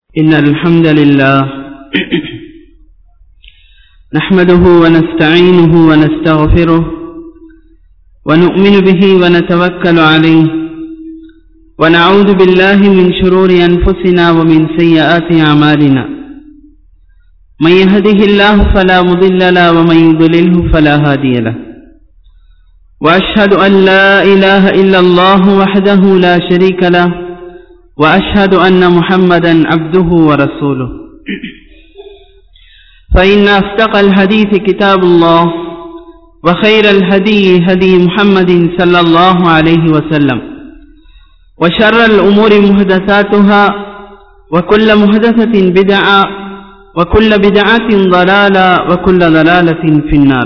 إن الحمد لله نحمده ونستعينه ونستغفره ونؤمن به ونتوكل عليه ونعوذ بالله من شرور أنفسنا ومن سيئات أعمالنا من يهده الله فلا مضل له ومن يضلله فلا هادي له وأشهد أن لا إله إلا الله وحده لا شريك له وأشهد أن محمدا عبده ورسوله فإن أصدق الحديث كتاب الله وخير الهدي هدي محمد صلى الله عليه وسلم وشر الأمور محدثاتها وكل محدثة بدعة وكل بدعة ضلالة وكل ضلالة في النار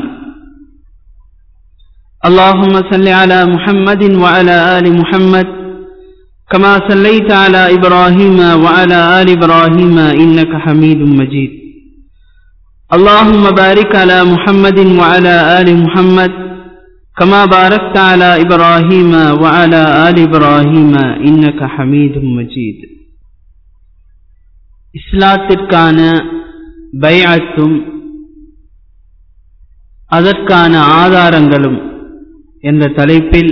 اللهم صل على محمد وعلى آل محمد كما صليت على إبراهيم وعلى آل إبراهيم إنك حميد مجيد اللهم بارك على محمد وعلى آل محمد كما باركت على إبراهيم وعلى آل إبراهيم إنك حميد مجيد இஸ்லாத்திற்கான பைஅத்தும் அதற்கான ஆதாரங்களும் என்ற தலைப்பில்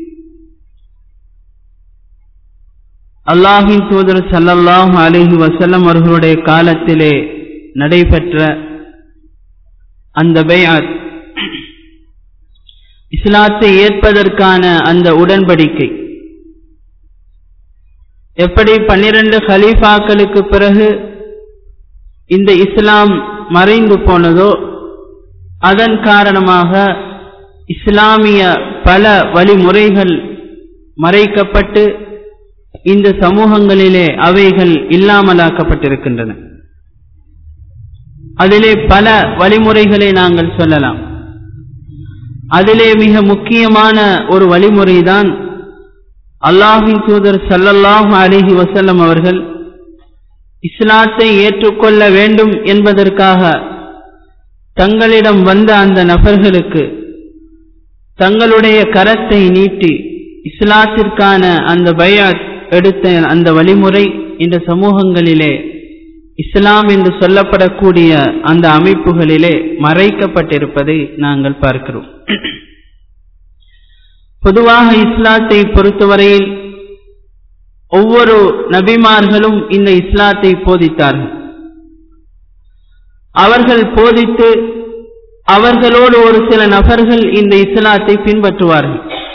அல்லாஹின் தூதர் சல்லல்லாஹு அலிஹி வசல்லம் அவர்களுடைய காலத்திலே நடைபெற்ற அந்த பையாத் இஸ்லாத்தை ஏற்பதற்கான அந்த உடன்படிக்கை எப்படி பன்னிரண்டு ஹலீஃபாக்களுக்கு பிறகு இந்த இஸ்லாம் மறைந்து போனதோ அதன் காரணமாக இஸ்லாமிய பல வழிமுறைகள் மறைக்கப்பட்டு இந்த சமூகங்களிலே அவைகள் இல்லாமலாக்கப்பட்டிருக்கின்றன அதிலே பல வழிமுறைகளை நாங்கள் சொல்லலாம் அதிலே மிக முக்கியமான ஒரு வழிமுறைதான் அல்லாஹின் தூதர் சல்லல்லாஹு அலிஹி வசல்லம் அவர்கள் இஸ்லாத்தை ஏற்றுக்கொள்ள வேண்டும் என்பதற்காக தங்களிடம் வந்த அந்த நபர்களுக்கு தங்களுடைய கரத்தை நீட்டி இஸ்லாத்திற்கான அந்த பயாத் எடுத்த அந்த வழிமுறை இந்த சமூகங்களிலே இஸ்லாம் என்று சொல்லப்படக்கூடிய அந்த அமைப்புகளிலே மறைக்கப்பட்டிருப்பதை நாங்கள் பார்க்கிறோம் பொதுவாக இஸ்லாத்தை பொறுத்தவரையில் ஒவ்வொரு நபிமார்களும் இந்த இஸ்லாத்தை போதித்தார்கள் அவர்கள் போதித்து அவர்களோடு ஒரு சில நபர்கள் இந்த இஸ்லாத்தை பின்பற்றுவார்கள்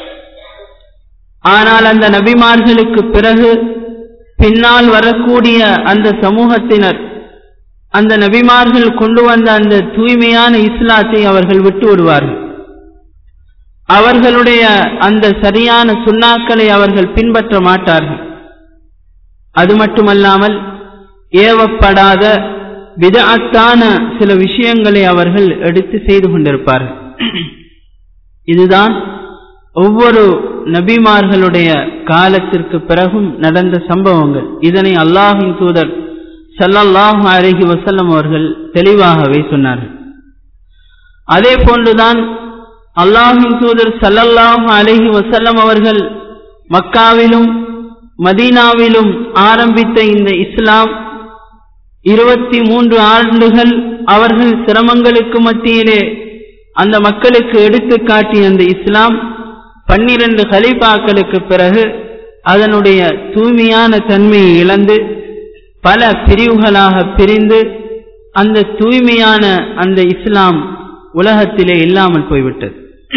ஆனால் அந்த நபிமார்களுக்கு பிறகு பின்னால் வரக்கூடிய அந்த சமூகத்தினர் அந்த நபிமார்கள் கொண்டு வந்த அந்த தூய்மையான இஸ்லாத்தை அவர்கள் விட்டு விடுவார்கள் அவர்களுடைய அந்த சரியான சுண்ணாக்களை அவர்கள் பின்பற்ற மாட்டார்கள் அது மட்டுமல்லாமல் ஏவப்படாத விதத்தான சில விஷயங்களை அவர்கள் எடுத்து செய்து கொண்டிருப்பார்கள் இதுதான் ஒவ்வொரு நபிமார்களுடைய காலத்திற்கு பிறகும் நடந்த சம்பவங்கள் இதனை அல்லாஹின் தூதர் சல்லல்லாஹு அலஹி வசல்லம் அவர்கள் தெளிவாகவே சொன்னார்கள் அதே போன்றுதான் அல்லாஹின் தூதர் சல்லல்லாஹு அலஹி வசல்லம் அவர்கள் மக்காவிலும் மதீனாவிலும் ஆரம்பித்த இந்த இஸ்லாம் இருபத்தி மூன்று ஆண்டுகள் அவர்கள் சிரமங்களுக்கு மத்தியிலே அந்த மக்களுக்கு எடுத்து காட்டிய அந்த இஸ்லாம் பன்னிரண்டு ஹலிபாக்களுக்கு பிறகு அதனுடைய தூய்மையான தன்மையை இழந்து பல பிரிவுகளாக பிரிந்து அந்த தூய்மையான அந்த இஸ்லாம் உலகத்திலே இல்லாமல் போய்விட்டது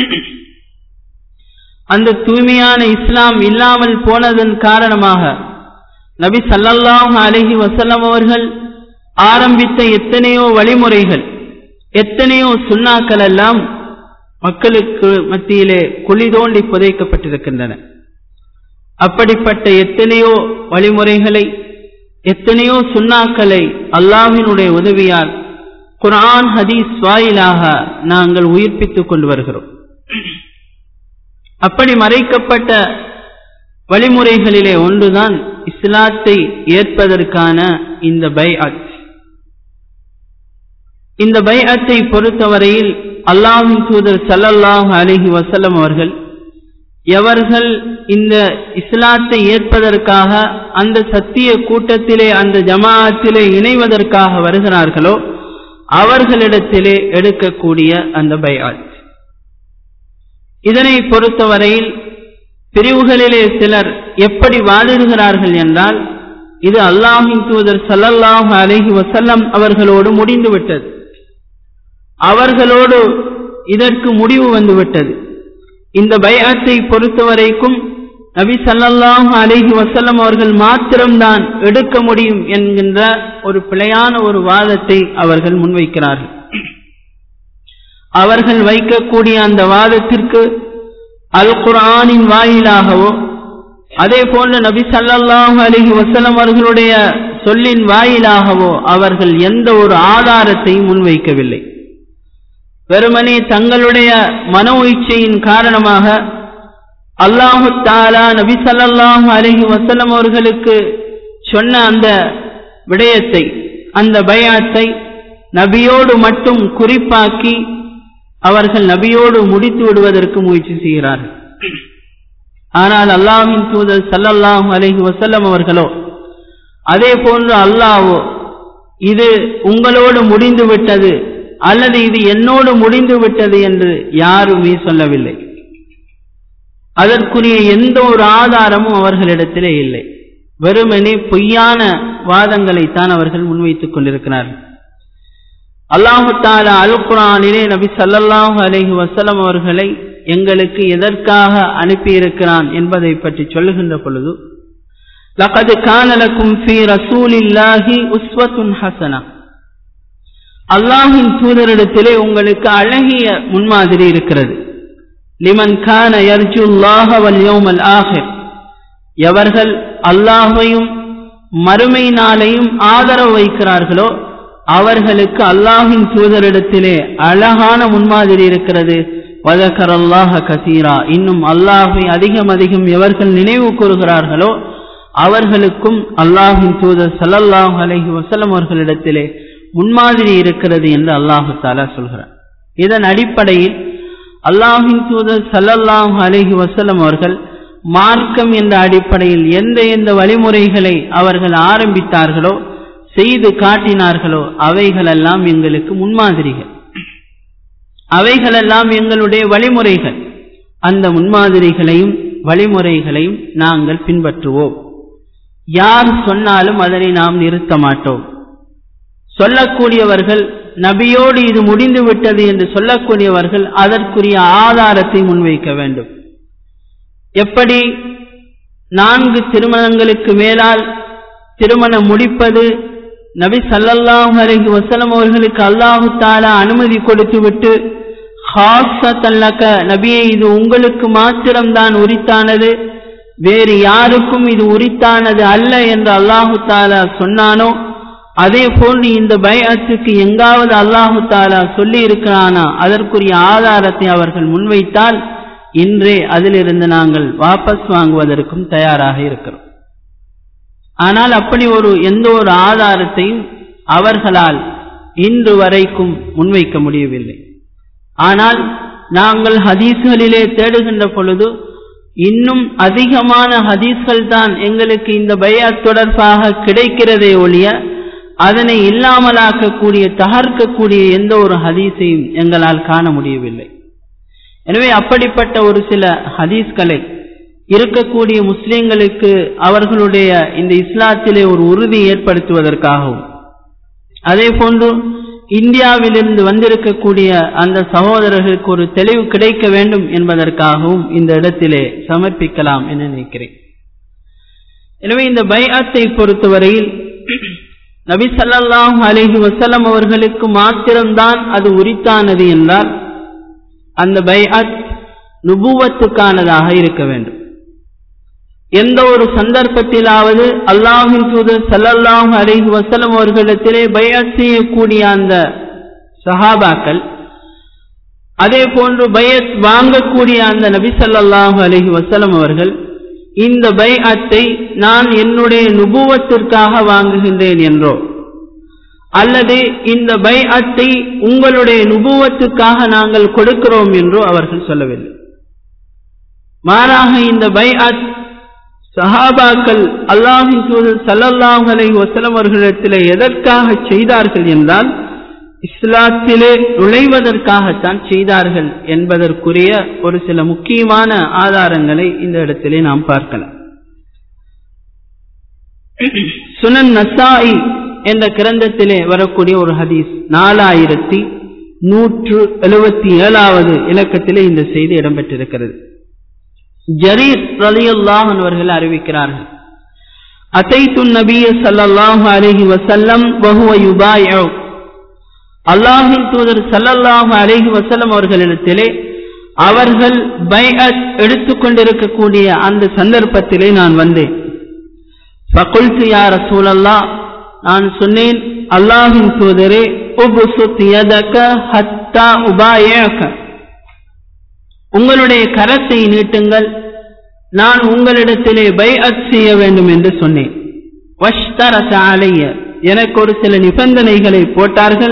அந்த தூய்மையான இஸ்லாம் இல்லாமல் போனதன் காரணமாக நபி சல்லல்லாஹு அலஹி வசல்லம் அவர்கள் ஆரம்பித்த எத்தனையோ வழிமுறைகள் எத்தனையோ சுண்ணாக்கள் எல்லாம் மக்களுக்கு மத்தியிலே குழி தோண்டி புதைக்கப்பட்டிருக்கின்றன அப்படிப்பட்ட எத்தனையோ வழிமுறைகளை எத்தனையோ சுண்ணாக்களை அல்லாஹினுடைய உதவியால் குரான் ஹதீஸ் வாயிலாக நாங்கள் உயிர்ப்பித்துக் கொண்டு வருகிறோம் அப்படி மறைக்கப்பட்ட வழிமுறைகளிலே ஒன்றுதான் இஸ்லாத்தை ஏற்பதற்கான இந்த பைஅத் இந்த பைஅத்தை பொறுத்தவரையில் அல்லாஹின் தூதர் சல்லல்லாஹு அலிஹி வசல்லம் அவர்கள் எவர்கள் இந்த இஸ்லாத்தை ஏற்பதற்காக அந்த சத்திய கூட்டத்திலே அந்த ஜமாஅத்திலே இணைவதற்காக வருகிறார்களோ அவர்களிடத்திலே எடுக்கக்கூடிய அந்த பைஆத் இதனை பொறுத்தவரையில் பிரிவுகளிலே சிலர் எப்படி வாதிடுகிறார்கள் என்றால் இது அல்லாஹின் தூதர் சல்லல்லாஹு அலஹி வசல்லம் அவர்களோடு முடிந்துவிட்டது அவர்களோடு இதற்கு முடிவு வந்துவிட்டது இந்த பயாத்தை பொறுத்தவரைக்கும் நபி சல்லல்லாஹு அலஹி வசல்லம் அவர்கள் மாத்திரம்தான் எடுக்க முடியும் என்கின்ற ஒரு பிழையான ஒரு வாதத்தை அவர்கள் முன்வைக்கிறார்கள் அவர்கள் வைக்கக்கூடிய அந்த வாதத்திற்கு அல் குர்ஆனின் வாயிலாகவோ அதே போன்று நபி சல்லல்லாஹு அலஹி வசலம் அவர்களுடைய சொல்லின் வாயிலாகவோ அவர்கள் எந்த ஒரு ஆதாரத்தையும் முன்வைக்கவில்லை வெறுமனே தங்களுடைய மனோ இச்சையின் காரணமாக அல்லாஹு தாலா நபி சல்லாஹூ அலஹி வசல்லம் அவர்களுக்கு சொன்ன அந்த விடயத்தை அந்த பயாத்தை நபியோடு மட்டும் குறிப்பாக்கி அவர்கள் நபியோடு முடித்து விடுவதற்கு முயற்சி செய்கிறார்கள் ஆனால் அல்லாஹின் தூதர் சல்லல்லாஹு அலஹி வசல்லம் அவர்களோ அதே போன்று அல்லாவோ இது உங்களோடு முடிந்து விட்டது அல்லது இது என்னோடு முடிந்து விட்டது என்று யாருமே சொல்லவில்லை அதற்குரிய எந்த ஒரு ஆதாரமும் அவர்களிடத்திலே இல்லை வெறுமனே பொய்யான வாதங்களைத்தான் அவர்கள் முன்வைத்துக் கொண்டிருக்கிறார்கள் அல்லாஹு தாலா அல் குரானிலே நபி சல்லல்லாஹு அலஹி வசலம் அவர்களை எங்களுக்கு எதற்காக அனுப்பியிருக்கிறான் என்பதை பற்றி சொல்லுகின்ற பொழுது லகது கானலக்கும் ஃபி ரசூலில்லாஹி உஸ்வத்துன் ஹசனா அல்லாஹின் தூதரிடத்திலே உங்களுக்கு அழகிய முன்மாதிரி இருக்கிறது லிமன் கான யர்ஜுல்லாஹ வல் யௌமல் ஆஹிர் எவர்கள் அல்லாஹையும் மறுமை நாளையும் ஆதரவு வைக்கிறார்களோ அவர்களுக்கு அல்லாஹின் தூதரிடத்திலே அழகான முன்மாதிரி இருக்கிறது வதக்கர் அல்லாஹ கசீரா இன்னும் அல்லாஹை அதிகம் அதிகம் எவர்கள் நினைவு கூறுகிறார்களோ அவர்களுக்கும் அல்லாஹின் தூதர் சல்லல்லாஹு அலஹி வசலம் அவர்களிடத்திலே முன்மாதிரி இருக்கிறது என்று அல்லாஹு தாலா சொல்கிறார் இதன் அடிப்படையில் அல்லாஹின் தூதர் சல்லல்லாஹு அலஹி வசலம் அவர்கள் மார்க்கம் என்ற அடிப்படையில் எந்த எந்த வழிமுறைகளை அவர்கள் ஆரம்பித்தார்களோ செய்து காட்டினார்களோ அவைகளெல்லாம் எங்களுக்கு முன்மாதிரிகள் அவைகளெல்லாம் எங்களுடைய வழிமுறைகள் அந்த முன்மாதிரிகளையும் வழிமுறைகளையும் நாங்கள் பின்பற்றுவோம் யார் சொன்னாலும் அதனை நாம் நிறுத்த மாட்டோம் சொல்லக்கூடியவர்கள் நபியோடு இது முடிந்து விட்டது என்று சொல்லக்கூடியவர்கள் அதற்குரிய ஆதாரத்தை முன்வைக்க வேண்டும் எப்படி நான்கு திருமணங்களுக்கு மேலால் திருமணம் முடிப்பது நபி சல்லல்லாஹு அலைஹி வஸல்லம் அவர்களுக்கு அல்லாஹு தாலா அனுமதி கொடுத்து விட்டு ஹாசத்தல்லக்க நபியே இது உங்களுக்கு மாத்திரம்தான் உரித்தானது வேறு யாருக்கும் இது உரித்தானது அல்ல என்று அல்லாஹு தாலா சொன்னானோ அதே போன்று இந்த பயத்துக்கு எங்காவது அல்லாஹு தாலா சொல்லி இருக்கிறானா அதற்குரிய ஆதாரத்தை அவர்கள் முன்வைத்தால் இன்றே அதிலிருந்து நாங்கள் வாபஸ் வாங்குவதற்கும் தயாராக இருக்கிறோம் ஆனால் அப்படி ஒரு எந்த ஒரு ஆதாரத்தையும் அவர்களால் இன்று வரைக்கும் முன்வைக்க முடியவில்லை ஆனால் நாங்கள் ஹதீஸ்களிலே தேடுகின்ற பொழுது இன்னும் அதிகமான ஹதீஸ்கள் தான் எங்களுக்கு இந்த பயாத் தொடர்பாக கிடைக்கிறதே ஒழிய அதனை இல்லாமலாக்கக்கூடிய தகர்க்கக்கூடிய எந்த ஒரு ஹதீஸையும் எங்களால் காண முடியவில்லை எனவே அப்படிப்பட்ட ஒரு சில ஹதீஸ்களை இருக்கக்கூடிய முஸ்லிம்களுக்கு அவர்களுடைய இந்த இஸ்லாத்திலே ஒரு உறுதி ஏற்படுத்துவதற்காகவும் அதே போன்று இந்தியாவிலிருந்து வந்திருக்கக்கூடிய அந்த சகோதரர்களுக்கு ஒரு தெளிவு கிடைக்க வேண்டும் என்பதற்காகவும் இந்த இடத்திலே சமர்ப்பிக்கலாம் என நினைக்கிறேன் எனவே இந்த பைஅத்தை பொறுத்தவரையில் நபி சல்லாஹூ அலிஹி வசலம் அவர்களுக்கு மாத்திரம்தான் அது உரித்தானது என்றால் அந்த பைஅத் நுபுவத்துக்கானதாக இருக்க வேண்டும் எந்த ஒரு சந்தர்ப்பத்திலாவது அல்லாஹின் தூதர் சல்லல்லாஹு அலிஹி வசலம் அவர்களிடத்திலே பயத் செய்யக்கூடிய அந்த சஹாபாக்கள் அதே போன்று பயத் வாங்கக்கூடிய அந்த நபி சல்லாஹூ அலிஹி வசலம் அவர்கள் இந்த பைஅத்தை நான் என்னுடைய நுபுவத்திற்காக வாங்குகின்றேன் என்றோ அல்லது இந்த பைஅத்தை உங்களுடைய நுபுவத்துக்காக நாங்கள் கொடுக்கிறோம் என்றோ அவர்கள் சொல்லவில்லை மாறாக இந்த பைஅத் சஹாபாக்கள் அல்லாஹின் தூதர் சல்லல்லாஹு அலைஹி வஸல்லம் அவர்களிடத்தில் எதற்காக செய்தார்கள் என்றால் இஸ்லாத்திலே நுழைவதற்காகத்தான் செய்தார்கள் என்பதற்குரிய ஒரு சில முக்கியமான ஆதாரங்களை இந்த இடத்திலே நாம் பார்க்கலாம் சுனன் நசாயி என்ற கிரந்தத்திலே வரக்கூடிய ஒரு ஹதீஸ் நாலாயிரத்தி நூற்று எழுபத்தி ஏழாவது இலக்கத்திலே இந்த செய்தி இடம்பெற்றிருக்கிறது ஜரீர் ரலியுல்லாஹ் அவர்கள் அறிவிக்கிறார்கள் அத்தைத்து நபிய சல்லல்லாஹு அலைஹி வசல்லம் வஹுவ யுபாயு அல்லாஹின் தூதர் சல்லல்லாஹு அலைஹி வசல்லம் அவர்களிடத்திலே அவர்கள் பைஅத் எடுத்துக்கொண்டிருக்கக்கூடிய அந்த சந்தர்ப்பத்திலே நான் வந்தேன் ஃபகுல்து யா ரசூலல்லாஹ் நான் சொன்னேன் அல்லாஹின் தூதரே உபுசுத் யதக ஹத்தா உபாயக உங்களுடைய கரத்தை நீட்டுங்கள் நான் உங்களிடத்திலே பைஅத் செய்ய வேண்டும் என்று சொன்னேன் வஷ்தரச அலைய எனக்கு ஒரு சில நிபந்தனைகளை போட்டார்கள்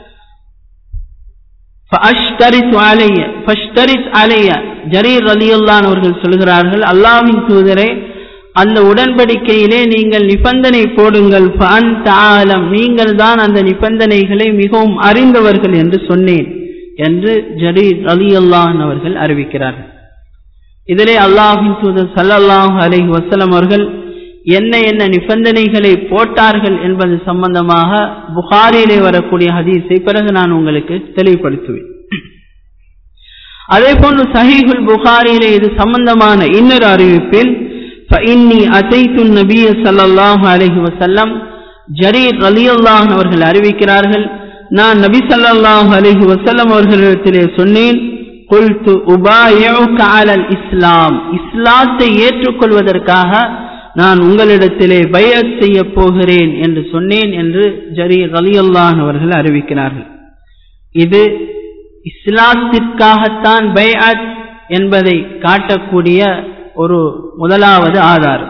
ஜரீர் ரலியுல்லான் அவர்கள் சொல்கிறார்கள் அல்லாவின் தூதரே அந்த உடன்படிக்கையிலே நீங்கள் நிபந்தனை போடுங்கள் ஆலம் நீங்கள் தான் அந்த நிபந்தனைகளை மிகவும் அறிந்தவர்கள் என்று சொன்னேன் என்று ஜரீர் ரலியுல்லான் அவர்கள் அறிவிக்கிறார்கள் இதிலே அல்லாஹின் தூதர் சல்லல்லாஹு அலைஹி வசலம் அவர்கள் என்ன என்ன நிபந்தனைகளை போட்டார்கள் என்பது சம்பந்தமாக புகாரிலே வரக்கூடிய ஹதீஸை பிறகு நான் உங்களுக்கு தெளிவுபடுத்துவேன் அதே போன்று சஹீஹுல் புகாரிலே இது சம்பந்தமான இன்னொரு அறிவிப்பில் فإني أتيت النبي صلى الله عليه وسلم ஜரீர் ரலியல்லாஹ் அவர்கள் அறிவிக்கிறார்கள் நான் நபி ஸல்லல்லாஹு அலைஹி வஸல்லம் அவர்களிடத்திலே சொன்னேன் குல்து உபாயுக அலல் இஸ்லாம் இஸ்லாத்தை ஏற்றுக்கொள்வதற்காக நான் உங்களிடத்திலே பையத் செய்ய போகிறேன் என்று சொன்னேன் என்று ஜரீர் ரலியல்லாஹ் அவர்கள் அறிவிக்கிறார்கள் இது இஸ்லாத்திற்காகத்தான் பைஅத் என்பதை காட்டக்கூடிய ஒரு முதலாவது ஆதாரம்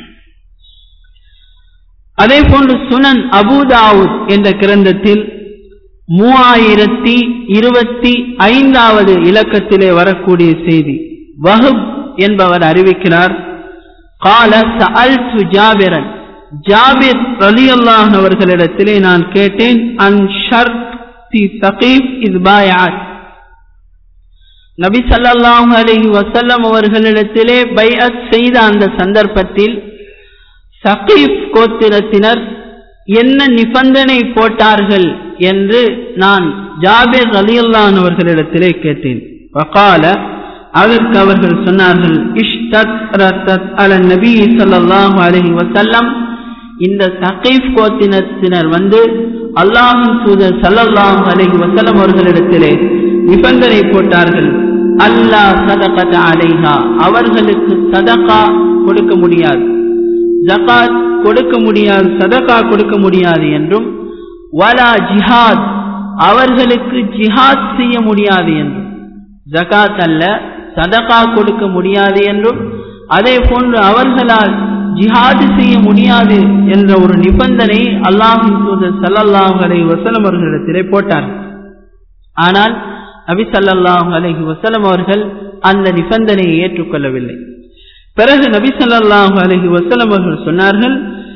அதே போன்று சுனன் அபுதாவுத் என்ற கிரந்தத்தில் மூவாயிரத்தி இருபத்தி ஐந்தாவது இலக்கத்திலே வரக்கூடிய செய்தி வஹப் என்பவர் அறிவிக்கிறார் கால சஅல்து ஜாபிரன் ஜாபிர் ரலியல்லாஹ் அவர்களிடத்திலே நான் கேட்டேன் அன் ஷர்தி தகீப் இஸ்பாயாத் நபி சல்லாஹூ அலஹி வசல்லம் அவர்களிடத்திலே பைஅத் செய்த அந்த சந்தர்ப்பத்தில் சகீப் கோத்திரத்தினர் என்ன நிபந்தனை போட்டார்கள் என்று நான் ஜாபிர் அலியுல்லான் அவர்களிடத்திலே கேட்டேன் வகால அதற்கு அவர்கள் சொன்னார்கள் இஷ்டத் அல நபி சல்லாஹூ அலஹி வசல்லம் இந்த சகீப் கோத்தினத்தினர் வந்து அல்லாஹின் தூதர் சல்லல்லாஹு அலஹி வசல்லம் அவர்களிடத்திலே நிபந்தனை போட்டார்கள் அல்லா சதகத அலைஹா அவர்களுக்கு சதகா கொடுக்க முடியாது ஜகாத் கொடுக்க முடியாது சதகா கொடுக்க முடியாது என்றும் வலா ஜிஹாத் அவர்களுக்கு ஜிஹாத் செய்ய முடியாது என்றும் ஜகாத் அல்ல சதகா கொடுக்க முடியாது என்றும் அதே போன்று அவர்களால் ஜிஹாது செய்ய முடியாது என்ற ஒரு நிபந்தனை அல்லாஹின் தூதர் சல்லல்லாஹு அலை வசலம் அவர்களிடத்திலே போட்டார் ஆனால் நபி சல்லாஹூ அலஹி வசலம் அவர்கள் அந்த நிபந்தனையை ஏற்றுக்கொள்ளவில்லை பிறகு நபி சல்லாஹூ அலஹி வசலம் அவர்கள் சொன்னார்கள்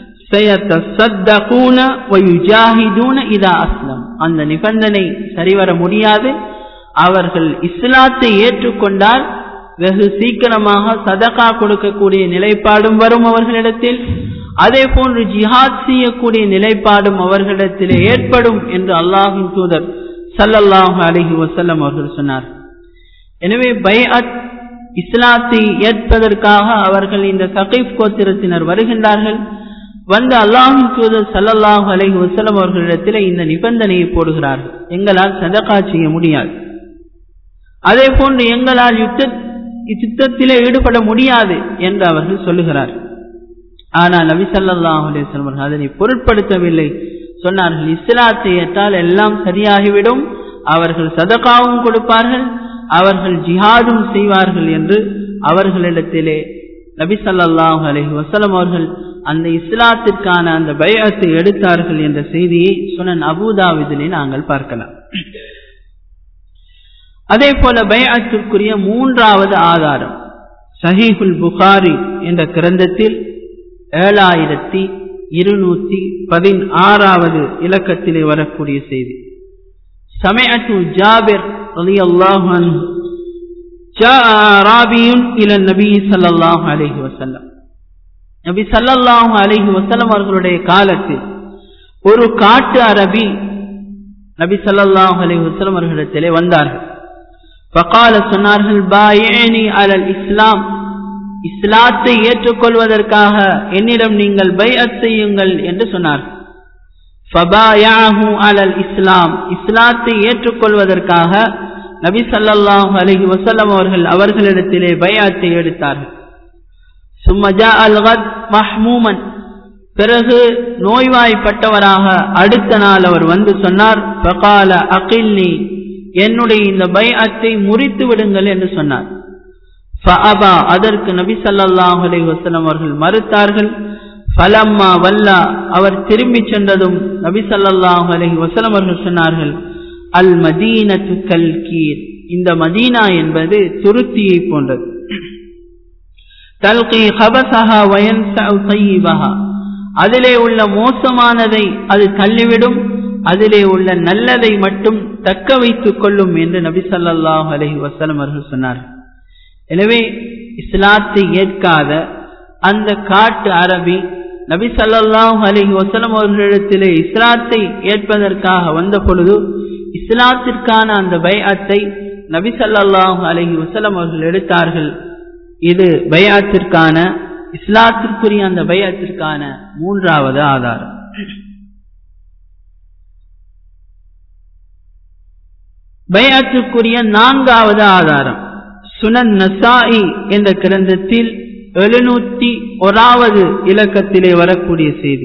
அந்த நிபந்தனை சரிவர முடியாது அவர்கள் இஸ்லாத்தை ஏற்றுக்கொண்டால் வெகு சீக்கிரமாக சதகா கொடுக்கக்கூடிய நிலைப்பாடும் வரும் அவர்களிடத்தில் அதே போன்று ஜிஹாத் செய்யக்கூடிய நிலைப்பாடும் அவர்களிடத்திலே ஏற்படும் என்று அல்லாஹின் தூதர் சல்லல்லாஹு அலஹி வசல்லம் அவர்கள் சொன்னார் எனவே பைஅத் இஸ்லாத்தை ஏற்பதற்காக அவர்கள் இந்த சகைப் கோத்திரத்தினர் வருகின்றார்கள் வந்து அல்லாஹின் தூதர் சல்லல்லாஹு அலஹி வசல்லம் அவர்களிடத்தில் இந்த நிபந்தனையை போடுகிறார்கள் எங்களால் சதகா செய்ய முடியாது அதே போன்று எங்களால் யுத்த யுத்தத்திலே ஈடுபட முடியாது என்று அவர்கள் சொல்லுகிறார் ஆனால் நபி சல்லாஹ் அலிஸ்லம் அவர்கள் அதனை பொருட்படுத்தவில்லை சொன்னார்கள் இஸ்லாத்தை ஏற்றால் எல்லாம் சரியாகிவிடும் அவர்கள் சதகாவும் கொடுப்பார்கள் அவர்கள் ஜிஹாதும் செய்வார்கள் என்று அவர்களிடத்திலே நபி சல்லாஹூ அலஹி வசலம் அவர்கள் அந்த இஸ்லாத்திற்கான அந்த பயத்தை எடுத்தார்கள் என்ற செய்தியை சுனன் அபுதாவிதிலே நாங்கள் பார்க்கலாம் அதே போல பயத்திற்குரிய மூன்றாவது ஆதாரம் சஹீஹுல் புகாரி என்ற கிரந்தத்தில் ஏழாயிரத்தி இருநூத்தி பதினாறாவது இலக்கத்திலே வரக்கூடிய செய்தி சமயத்து ஜாபிர் ரலி அல்லாஹு جاء أعرابي إلى النبي صلى الله عليه وسلم நபி சல்லல்லாஹு அலைஹி வஸல்லம் அவர்களுடைய காலத்தில் ஒரு காட்டு அரபி நபி சல்லல்லாஹு அலைஹி வஸல்லம் அவர்களிடத்திலே வந்தார்கள் ஃபகால சொன்னார்கள் பாயினி அலல் இஸ்லாம் இஸ்லாத்தை ஏற்றுக்கொள்வதற்காக என்னிடம் நீங்கள் பைஅத் செய்யுங்கள் என்று சொன்னார்கள் ஃபபாயாஹு அலல் இஸ்லாம் இஸ்லாத்தை ஏற்றுக்கொள்வதற்காக நபி சல்லல்லாஹு அலைஹி வஸல்லம் அவர்கள் அவர்களிடத்திலே பைஅத்தை எடுத்தார்கள் சும்மஜா அல் கத் மஹ்மூமன் பிறகு நோய்வாய்ப்பட்டவராக அடுத்த நாள் அவர் வந்து சொன்னார் ஃபகால அகில்னி என்னுடைய இந்த பைஅத்தை முறித்து விடுங்கள் என்று சொன்னார் ஃபஅபா அதற்கு நபி ஸல்லல்லாஹு அலைஹி வஸல்லம் அவர்கள் மறுத்தார்கள் ஃபலம்மா வல்லா அவர் திரும்பி சென்றதும் நபி ஸல்லல்லாஹு அலைஹி வஸல்லம் அவர்கள் சொன்னார்கள் அல் மதீனத்து கல்கீர் இந்த மதீனா என்பது துருத்தியை போன்றது தல்கி ஹபசஹா வயன்சஉ தய்யிபஹா அதிலே உள்ள மோசமானதை அது தள்ளிவிடும் அதிலே உள்ள நல்லதை மட்டும் தக்க வைத்துக் கொள்ளும் என்று நபி ஸல்லல்லாஹு அலைஹி வஸல்லம் அவர்கள் சொன்னார்கள் எனவே இஸ்லாத்தை ஏற்காத அந்த காட்டு அரபி நபி ஸல்லல்லாஹு அலைஹி வஸல்லம் அவர்களிடத்திலே இஸ்லாத்தை ஏற்பதற்காக வந்த பொழுது இஸ்லாத்திற்கான அந்த பைஅத்தை நபி ஸல்லல்லாஹு அலைஹி வஸல்லம் அவர்கள் எடுத்தார்கள் இது பைஅத்திற்கான இஸ்லாத்திற்குரிய அந்த பைஅத்திற்கான மூன்றாவது ஆதாரம் பைஅத்திற்குரிய நான்காவது ஆதாரம் சுனன் நசாயி என்ற கிரந்தத்தில் எழுநூத்தி ஒராவது இலக்கத்திலே வரக்கூடிய செய்தி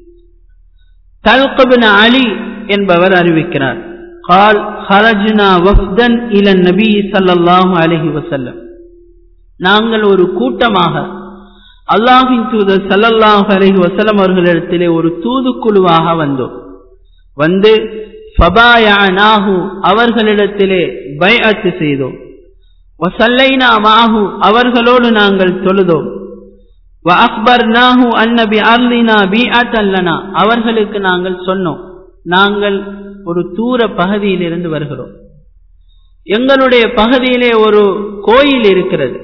தல்கபின் அலி என்பவர் அறிவிக்கிறார் قال خرجنا وفدا الى النبي صلى الله عليه وسلم நாங்கள் ஒரு கூட்டமாக அல்லாஹின் தூதர் சல்லல்லாஹு அலைஹி வஸல்லம் அவர்களிடத்திலே ஒரு தூதுக்குழுவாக வந்தோம் வந்து ஃபபாயனாஹு அவர்களிடத்திலே பைஅத் செய்தோம் வசல்லைனா மாஹு அவர்களோடு நாங்கள் தொழுதோம் வஅக்பர்னாஹு அன்ன பிஅர்லினா பீஅத்தன் லனா அவர்களுக்கு நாங்கள் சொன்னோம் நாங்கள் ஒரு தூர பகுதியிலிருந்து வருகிறோம் எங்களுடைய பகுதியிலே ஒரு கோயில் இருக்கிறது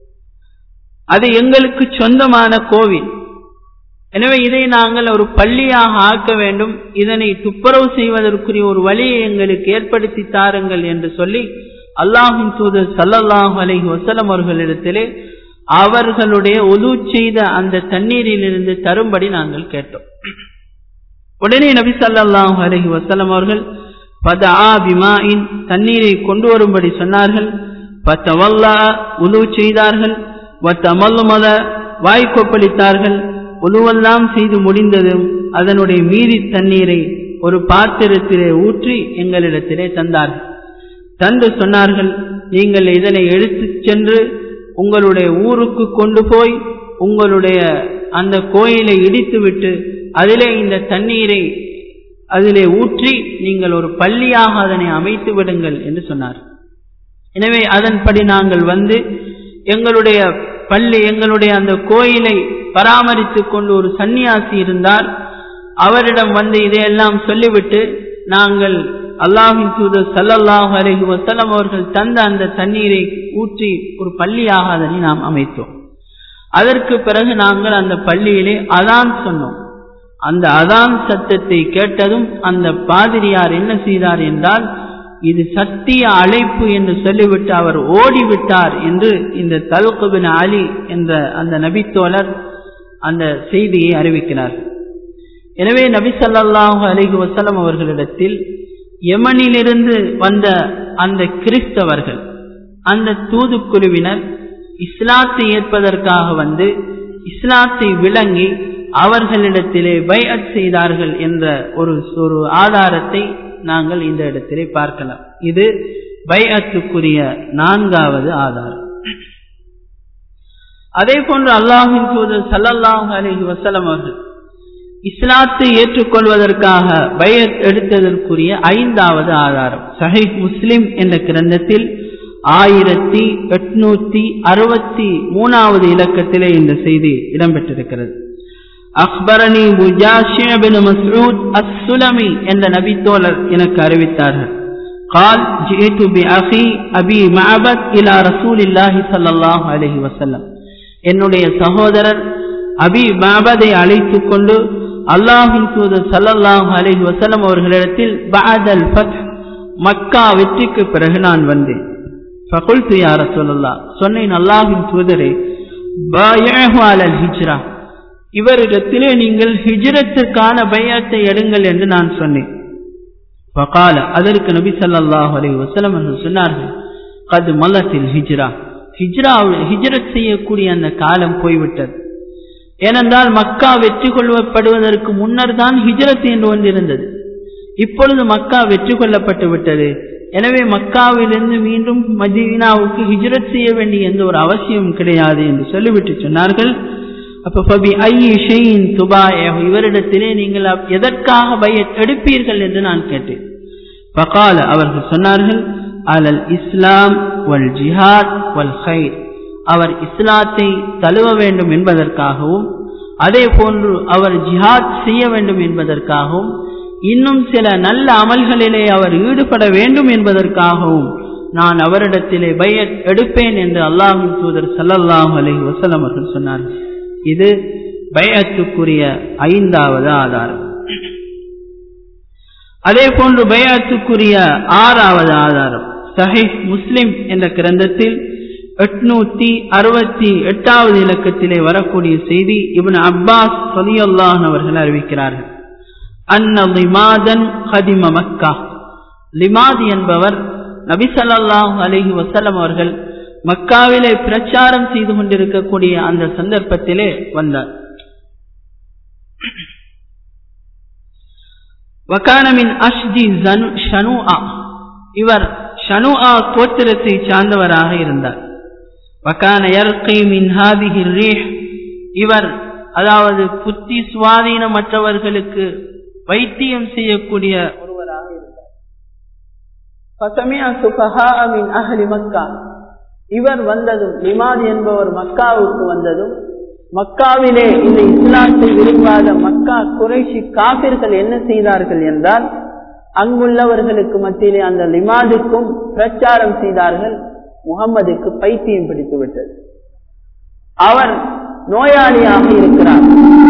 அது எங்களுக்கு சொந்தமான கோவில் எனவே இதை நாங்கள் ஒரு பள்ளியாக ஆக்க வேண்டும் இதனை துப்புரவு செய்வதற்குரிய ஒரு வழியை எங்களுக்கு ஏற்படுத்தி தாருங்கள் என்று சொல்லி அல்லாஹின் தூதர் சல்லல்லாஹு அலைஹி வசலம் அவர்களிடத்திலே அவர்களுடைய ஒது செய்த அந்த தண்ணீரிலிருந்து தரும்படி நாங்கள் கேட்டோம் உடனே நபி சல்லாஹு அலஹி வசலம் அவர்கள் பதா பிமாயின் தண்ணீரை கொண்டு வரும்படி சொன்னார்கள் பத்தவல்லா உது செய்தார்கள் வத்தமல்லுமத வாய்க்கொப்பளித்தார்கள் உதுவெல்லாம் செய்து முடிந்ததும் அதனுடைய மீதி தண்ணீரை ஒரு பாத்திரத்திலே ஊற்றி எங்களிடத்திலே தந்தார்கள் தந்து சொன்னார்கள் நீங்கள் இதனை எடுத்துச் சென்று உங்களுடைய ஊருக்கு கொண்டு போய் உங்களுடைய அந்த கோயிலை இடித்துவிட்டு அதிலே இந்த தண்ணீரை அதிலே ஊற்றி நீங்கள் ஒரு பள்ளியாக அதனை அமைத்து விடுங்கள் என்று சொன்னார் எனவே அதன்படி நாங்கள் வந்து எங்களுடைய பள்ளி எங்களுடைய அந்த கோயிலை பராமரித்துக் கொண்டு ஒரு சன்னியாசி இருந்தார் அவரிடம் வந்து இதையெல்லாம் சொல்லிவிட்டு நாங்கள் அல்லாஹின் தூதர் சல்லல்லாஹு அலைஹி வசல்லம் அவர்கள் தந்த அந்த தண்ணீரை ஊற்றி ஒரு பள்ளியாக அதனை நாம் அமைத்தோம் அதற்கு பிறகு நாங்கள் அந்த பள்ளியிலே அதான் சொன்னோம் அந்த அதான் சத்தத்தை கேட்டதும் அந்த பாதிரியார் என்ன செய்தார் என்றால் இது சத்திய அழைப்பு என்று சொல்லிவிட்டு அவர் ஓடிவிட்டார் என்று இந்த தல்குபின் அலி என்ற அந்த நபித்தோழர் அந்த செய்தியை அறிவிக்கிறார் எனவே நபி சல்லாஹூ அலிஹி வசலம் அவர்களிடத்தில் யமனிலிருந்து வந்த அந்த கிறிஸ்தவர்கள் அந்த தூதுக்குழுவினர் இஸ்லாத்தை ஏற்பதற்காக வந்து இஸ்லாத்தை விளங்கி அவர்களிடத்திலே பைஅத் செய்தார்கள் என்ற ஒரு ஒரு ஆதாரத்தை நாங்கள் இந்த இடத்திலே பார்க்கலாம் இது பைஅத்துக்குரிய நான்காவது ஆதாரம் அதே போன்று அல்லாஹின் தூதர் சல்லல்லாஹு அலஹி வசலம் அவர்கள் இஸ்லாத்தை ஏற்றுக்கொள்வதற்காக பயத் எடுத்ததற்குரிய ஐந்தாவது ஆதாரம் சஹீஹ் முஸ்லிம் என்ற கிரந்தத்தில் ஆயிரத்தி எட்நூத்தி அறுபத்தி மூணாவது இலக்கத்திலே இந்த செய்தி இடம்பெற்றிருக்கிறது அக்பரணி முஜாஷிபின் மஸ்ஊத் அஸ்ஸுலமி என்ற நபித்தோழர் எனக்கு அறிவித்தார்கள் قال جئت بأخي أبي معبد إلى رسول الله صلى الله عليه وسلم என்னுடைய சகோதரர் அபி மாபதை அழைத்துக் கொண்டு அல்லாஹின் தூதர் சல்லல்லாஹு அலைஹி வஸல்லம் அவர்களிடத்தில் பஅதல் ஃபத் மக்கா வெற்றிக்கு பிறகு நான் வந்தேன் ஃபகுல்து யா ரசூலுல்லாஹ் சொன்னேன் அல்லாஹ்வின் தூதரே பாயஹு அலல் ஹிஜ்ரா இவரிடத்திலே நீங்கள் ஹிஜ்ரத்திற்கான பையத்தை எடுங்கள் என்று நான் சொன்னேன் ஃபகால அதற்கு நபி ஸல்லல்லாஹு அலைஹி வஸல்லம் அவர்கள் சொன்னார்கள் கது மல்லத்தில் ஹிஜ்ரா ஹிஜ்ரா ஹிஜ்ரத் செய்யக்கூடிய அந்த காலம் போய்விட்டது ஏனென்றால் மக்கா வெற்றி கொள்ளப்படுவதற்கு முன்னர் தான் ஹிஜ்ரத் என்று ஒன்றிருந்தது இப்பொழுது மக்கா வெற்றி கொள்ளப்பட்டு விட்டது எனவே மக்காவிலிருந்து மீண்டும் மதீனாவுக்கு ஹிஜ்ரத் செய்ய வேண்டிய எந்த ஒரு அவசியமும் கிடையாது என்று சொல்லிவிட்டு சொன்னார்கள் அப்ப பபி ஐ ஷெயின் துபாய இவரிடத்திலே நீங்கள் எதற்காக பையத் எடுப்பீர்கள் என்று நான் கேட்டேன் பகால அவர்கள் சொன்னார்கள் அலல் இஸ்லாம் வல் ஜிஹாத் வல் ஹைர் அவர் இஸ்லாத்தை தழுவ வேண்டும் என்பதற்காகவும் அதே போன்று அவர் ஜிஹாத் செய்ய வேண்டும் என்பதற்காகவும் இன்னும் சில நல்ல அமல்களிலே அவர் ஈடுபட வேண்டும் என்பதற்காகவும் நான் அவரிடத்திலே பையத் எடுப்பேன் என்று அல்லாஹின் தூதர் சல்லல்லாஹு அலைஹி வஸல்லம் அவர்கள் சொன்னார்கள் இது பையத்துக்குரிய ஐந்தாவது ஆதாரம் அதே போன்று பையத்துக்குரிய ஆறாவது ஆதாரம் சஹிஹ் முஸ்லிம் என்ற கிரந்தத்தில் எட்நூத்தி அறுபத்தி எட்டாவது இலக்கத்திலே வரக்கூடிய செய்தி இவன் அப்பாஸ் சலியுல்லான் அவர்கள் அறிவிக்கிறார்கள் அன்ன லிமாதன் ஹதிம மக்கா லிமாத் என்பவர் நபி ஸல்லல்லாஹு அலைஹி வஸல்லம் அவர்கள் மக்காவிலே பிரச்சாரம் செய்து கொண்டிருக்கக்கூடிய அந்த சந்தர்ப்பத்திலே வந்தார் வக்கானமின் அஷ்ஜி ஷனுஆ இவர் ஷனுஆ கோத்திரத்தை சார்ந்தவராக இருந்தார் வக்கான யர்கை மின் ஹாதிஹி ரீஹ் இவர் அதாவது புத்தி சுவாதீனமற்றவர்களுக்கு வைத்தியம் செய்யக்கூடிய ஒருவராக இருந்தார் மக்கா இவர் வந்ததும் லிமாத் என்பவர் மக்காவுக்கு வந்ததும் மக்காவிலே இந்த இஸ்லாத்தை விரும்பாத மக்கா குறைஷி காபிர்கள் என்ன செய்தார்கள் என்றால் அங்குள்ளவர்களுக்கு மத்தியிலே அந்த லிமாதுக்கும் பிரச்சாரம் செய்தார்கள் முகம்மதுக்கு பைத்தியம் பிடித்து விட்டது அவர் நோயாளியாக இருக்கிறார்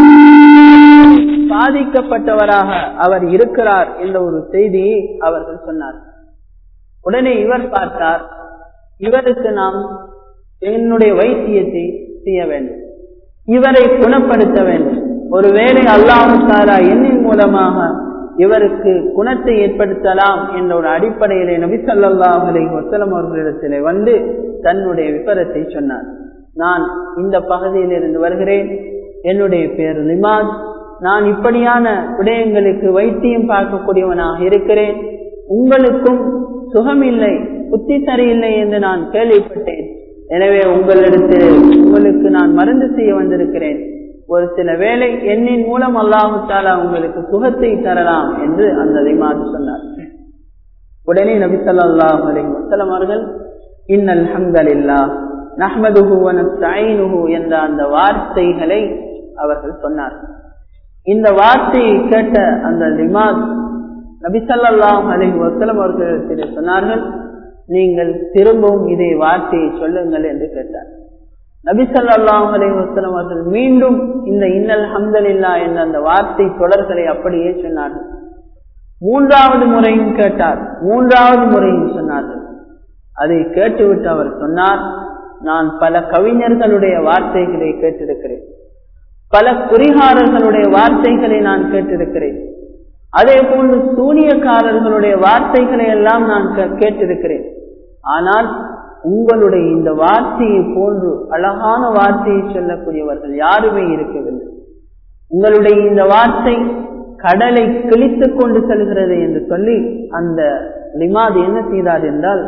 பாதிக்கப்பட்டவராக அவர் இருக்கிறார் என்ற ஒரு செய்தியை அவர்கள் சொன்னார் உடனே இவர் பார்த்தார் இவருக்கு நாம் என்னுடைய வைத்தியத்தை செய்ய வேண்டும் இவரை குணப்படுத்த வேண்டும் ஒருவேளை அல்லாஹு தாரா என்னின் மூலமாக இவருக்கு குணத்தை ஏற்படுத்தலாம் என்ற ஒரு அடிப்படையிலே நபிசல்லாஹ் அலை வசலம் அவர்களிடத்திலே வந்து தன்னுடைய விபரத்தை சொன்னார் நான் இந்த பகுதியில் இருந்து வருகிறேன் என்னுடைய பேர் லிமாத் நான் இப்படியான விடயங்களுக்கு வைத்தியம் பார்க்கக்கூடியவனாக இருக்கிறேன் உங்களுக்கும் சுகமில்லை புத்தி சரியில்லை என்று நான் கேள்விப்பட்டேன் எனவே உங்களிடத்தில் உங்களுக்கு நான் மருந்து செய்ய வந்திருக்கிறேன் ஒரு சில வேளை எண்ணின் மூலம் அல்லாஹு தாலா உங்களுக்கு சுகத்தை தரலாம் என்று அந்த லிமாத் சொன்னார் உடனே நபி ஸல்லல்லாஹு அலைஹி வஸல்லம் அவர்கள் இன்னல் ஹம்தலில்லா நஹ்மதுஹு வ நஸ்தஈனுஹு என்ற அந்த வார்த்தைகளை அவர்கள் சொன்னார்கள் இந்த வார்த்தையை கேட்ட அந்த லிமாத் நபி ஸல்லல்லாஹு அலைஹி வஸல்லம் அவர்களிடத்தில் சொன்னார்கள் நீங்கள் திரும்பவும் இதே வார்த்தையை சொல்லுங்கள் என்று கேட்டார் நபி ஸல்லல்லாஹு அலைஹி வஸல்லம் அவர்கள் மீண்டும் இந்த இன்னல் ஹம்தலில்லா என்ற அந்த வார்த்தை தொடர்களை அப்படியே சொன்னார்கள் மூன்றாவது முறையும் கேட்டார் மூன்றாவது முறையும் சொன்னார்கள் அதை கேட்டுவிட்டு அவர் சொன்னார் நான் பல கவிஞர்களுடைய வார்த்தைகளை கேட்டிருக்கிறேன் பல குறிகாரர்களுடைய வார்த்தைகளை நான் கேட்டிருக்கிறேன் அதே போன்று சூனியக்காரர்களுடைய வார்த்தைகளை எல்லாம் நான் கேட்டிருக்கிறேன் ஆனால் உங்களுடைய இந்த வார்த்தையை போன்று அழகான வார்த்தையை சொல்லக்கூடியவர்கள் யாருமே இருக்கவில்லை உங்களுடைய இந்த வார்த்தை கடலை கிழித்துக் கொண்டு செல்கிறது என்று சொல்லி அந்த லிமாத் என்ன செய்தார் என்றால்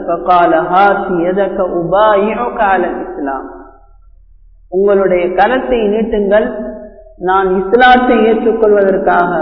இஸ்லாம் உங்களுடைய கரத்தை நீட்டுங்கள் நான் இஸ்லாத்தை ஏற்றுக்கொள்வதற்காக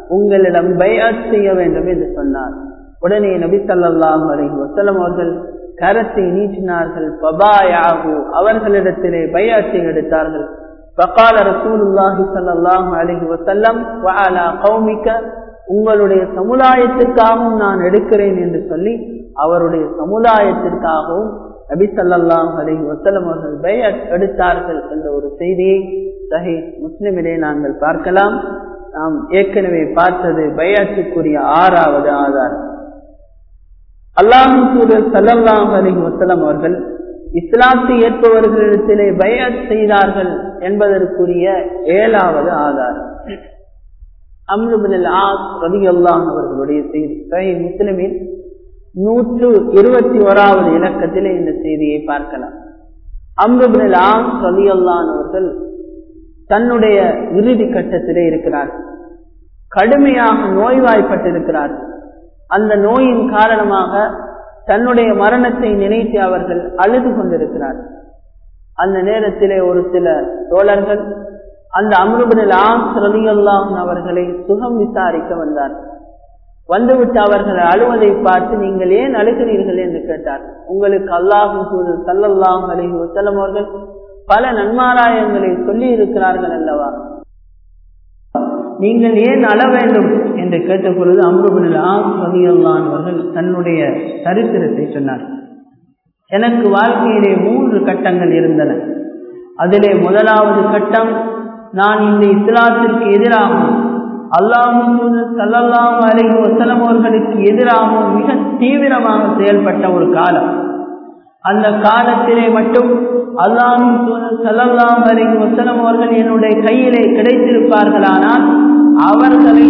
உங்களிடம் பயாத் செய்ய வேண்டும் என்று சொன்னார் உடனே நபி சல்லாஹு அலஹி வசலம் அவர்கள் கரத்தை நீட்டினார்கள் பபாயாகு அவர்களிடத்திலே பையாற்றை எடுத்தார்கள் فقال رسول الله صلى الله عليه وسلم وعلى قومك உங்களுடைய சமுதாயத்திற்காகவும் நான் எடுக்கிறேன் என்று சொல்லி அவருடைய சமுதாயத்திற்காகவும் நபி சல்லாஹ் அலஹி வசலம் அவர்கள் பையத் எடுத்தார்கள் என்ற ஒரு செய்தியை சஹி முஸ்லிமிலே நாங்கள் பார்க்கலாம் நாம் ஏற்கனவே பார்த்தது பையாத்துக்குரிய ஆறாவது ஆதாரம் அல்லாஹு சூழல் சல்லாஹ் அலஹி வசலம் அவர்கள் இஸ்லாத்தை ஏற்பவர்களிடத்திலே பயாத் செய்தார்கள் என்பதற்குரிய ஏழாவது ஆதாரம் அம்ருபின் ஆஸ் ரவி அல்லாம் அவர்களுடைய செய்தி சஹி முஸ்லிமில் நூற்று இருபத்தி ஓராவது இலக்கத்திலே இந்த செய்தியை பார்க்கலாம் அம்ருபின் ஆஸ் ரவி அல்லான் அவர்கள் தன்னுடைய இறுதி கட்டத்திலே இருக்கிறார்கள் கடுமையாக நோய்வாய்ப்பட்டிருக்கிறார்கள் அந்த நோயின் காரணமாக தன்னுடைய மரணத்தை நினைத்து அவர்கள் அழுது கொண்டிருக்கிறார்கள் அந்த நேரத்திலே ஒரு சில தோழர்கள் அந்த அம்ருபினில் ஆசிரதியல்லாம் அவர்களை சுகம் விசாரிக்க வந்தார்கள் வந்துவிட்டு அவர்கள் அழுவதை பார்த்து நீங்கள் ஏன் அழுகிறீர்கள் என்று கேட்டார் உங்களுக்கு அல்லாஹும் சூழ் சல்லல்லாம் அலஹி வசலம் அவர்கள் பல நன்மாராயங்களை சொல்லி இருக்கிறார்கள் அல்லவா நீங்கள் ஏன் அழ வேண்டும் என்று கேட்ட பொழுது அம்ருபினில் ஆசிரதியல்லான் அவர்கள் தன்னுடைய சரித்திரத்தை சொன்னார் எனக்கு வாழ்க்கையிலே மூன்று கட்டங்கள் இருந்தன அதிலே முதலாவது கட்டம் நான் இந்த இஸ்லாத்திற்கு எதிராகவும் அல்லாஹும் சல்லல்லாம் அலைஹி வசலம் அவர்களுக்கு எதிராகவும் மிக தீவிரமாக செயல்பட்ட ஒரு காலம் அந்த காலத்திலே மட்டும் அல்லாஹும் சல்லல்லாம் அலைஹி வசலம் அவர்கள் என்னுடைய கையிலே கிடைத்திருப்பார்களானால் அவர்களை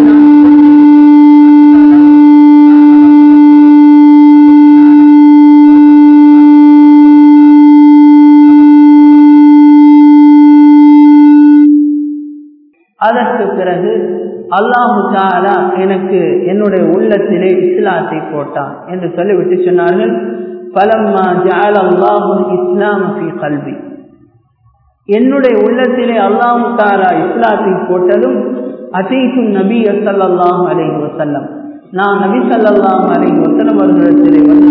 அதற்கு பிறகு அல்லாஹு தாலா எனக்கு என்னுடைய உள்ளத்திலே இஸ்லாத்தை போட்டான் என்று சொல்லிவிட்டு சொன்னார்கள் பலம்மா ஜால் அல்லாஹு இஸ்லாம் கல்வி என்னுடைய உள்ளத்திலே அல்லாஹு தாலா இஸ்லாத்தை போட்டதும் அசைத்து நபி அசல்லாஹு அலைஹி வசல்லம் நான் நபி சல்லாஹு அலைஹி வசல்லம் அவர்களிடத்திலே வந்து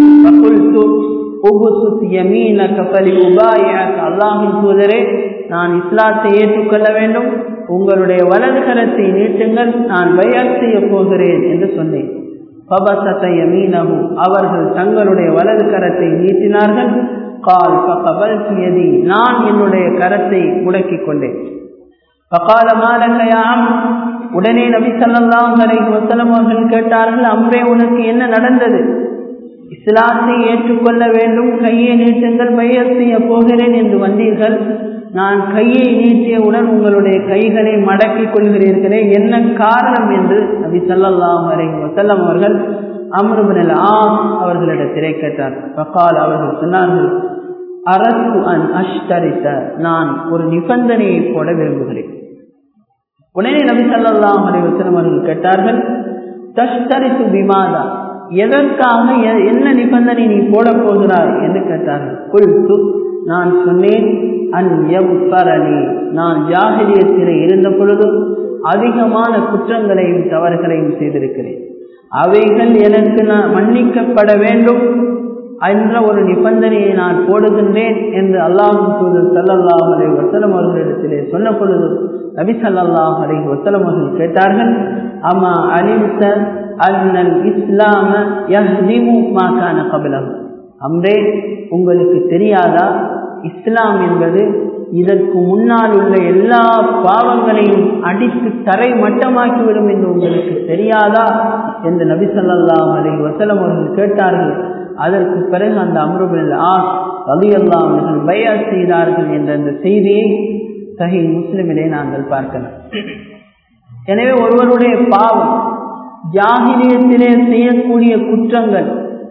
அல்லாஹின் தூதரே நான் இஸ்லாத்தை ஏற்றுக்கொள்ள வேண்டும் உங்களுடைய வலது கரத்தை நீட்டுங்கள் நான் பயாத் செய்ய போகிறேன் என்று சொன்னேன் பபசத்தையமீனகு அவர்கள் தங்களுடைய வலது கரத்தை நீட்டினார்கள் கால் பகபல் எதி நான் என்னுடைய கரத்தை முடக்கிக் கொண்டேன் பகால மாலகையாம் உடனே நபி சல்லாஹ் அலைஹி வசலம் அவர்கள் கேட்டார்கள் அம்ரே உனக்கு என்ன நடந்தது இஸ்லாத்தை ஏற்றுக்கொள்ள வேண்டும் கையை நீட்டுங்கள் பையர் செய்ய போகிறேன் என்று வந்தீர்கள் நான் கையை நீட்டியவுடன் உங்களுடைய கைகளை மடக்கிக் கொள்கிறீர்களே என்ன காரணம் என்று நபி சல்லாஹ் அலைஹி வசல்லம் அவர்கள் அம்ருபனில் ஆ அவர்களிடத்திலே கேட்டார் பக்கால் அவர்கள் சொன்னார்கள் அரசு அன் அஷ்டரித்த நான் ஒரு நிபந்தனையை போட விரும்புகிறேன் உடனே நபி சல்லாஹ் அலி வசலம் அவர்கள் கேட்டார்கள் தஷ்டரித்து விமாதா எதற்காக என்ன நிபந்தனை நீ போட போகிறாய் என்று கேட்டார்கள் குல்து நான் சொன்னேன் அன் எவ்வரணி நான் ஜாகிரியத்திலே இருந்த பொழுது அதிகமான குற்றங்களையும் தவறுகளையும் செய்திருக்கிறேன் அவைகள் எனக்கு நான் மன்னிக்கப்பட வேண்டும் என்ற ஒரு நிபந்தனையை நான் போடுகின்றேன் என்று அல்லாஹு தூதர் சல்லல்லாஹ் அலை வசலம் அவர்களிடத்திலே சொன்ன பொழுது நபி சல்லாஹ் அலை வசலம் அவர்கள் கேட்டார்கள் அம்மா அலிம்ச அன்னல் இஸ்லாம யஹ்திமு மாகான கபிலம் அம்ரே உங்களுக்கு தெரியாதா இஸ்லாம் என்பது இதற்கு முன்னால் உள்ள எல்லா பாவங்களையும் அடித்து தரை மட்டமாக்கிவிடும் என்று உங்களுக்கு தெரியாதா என்று நபி சொல்லாஹ் அலை வசலம் அவர்கள் கேட்டார்கள் அதற்கு பிறகு அந்த அம்ருபில் ஆ ரவி அல்லா அவர்கள் பயா செய்தார்கள் என்ற அந்த செய்தியை சஹி முஸ்லிமிலே நாங்கள் பார்க்கலாம் எனவே ஒருவருடைய பாவம் ஜாகிரியத்திலே செய்யக்கூடிய குற்றங்கள்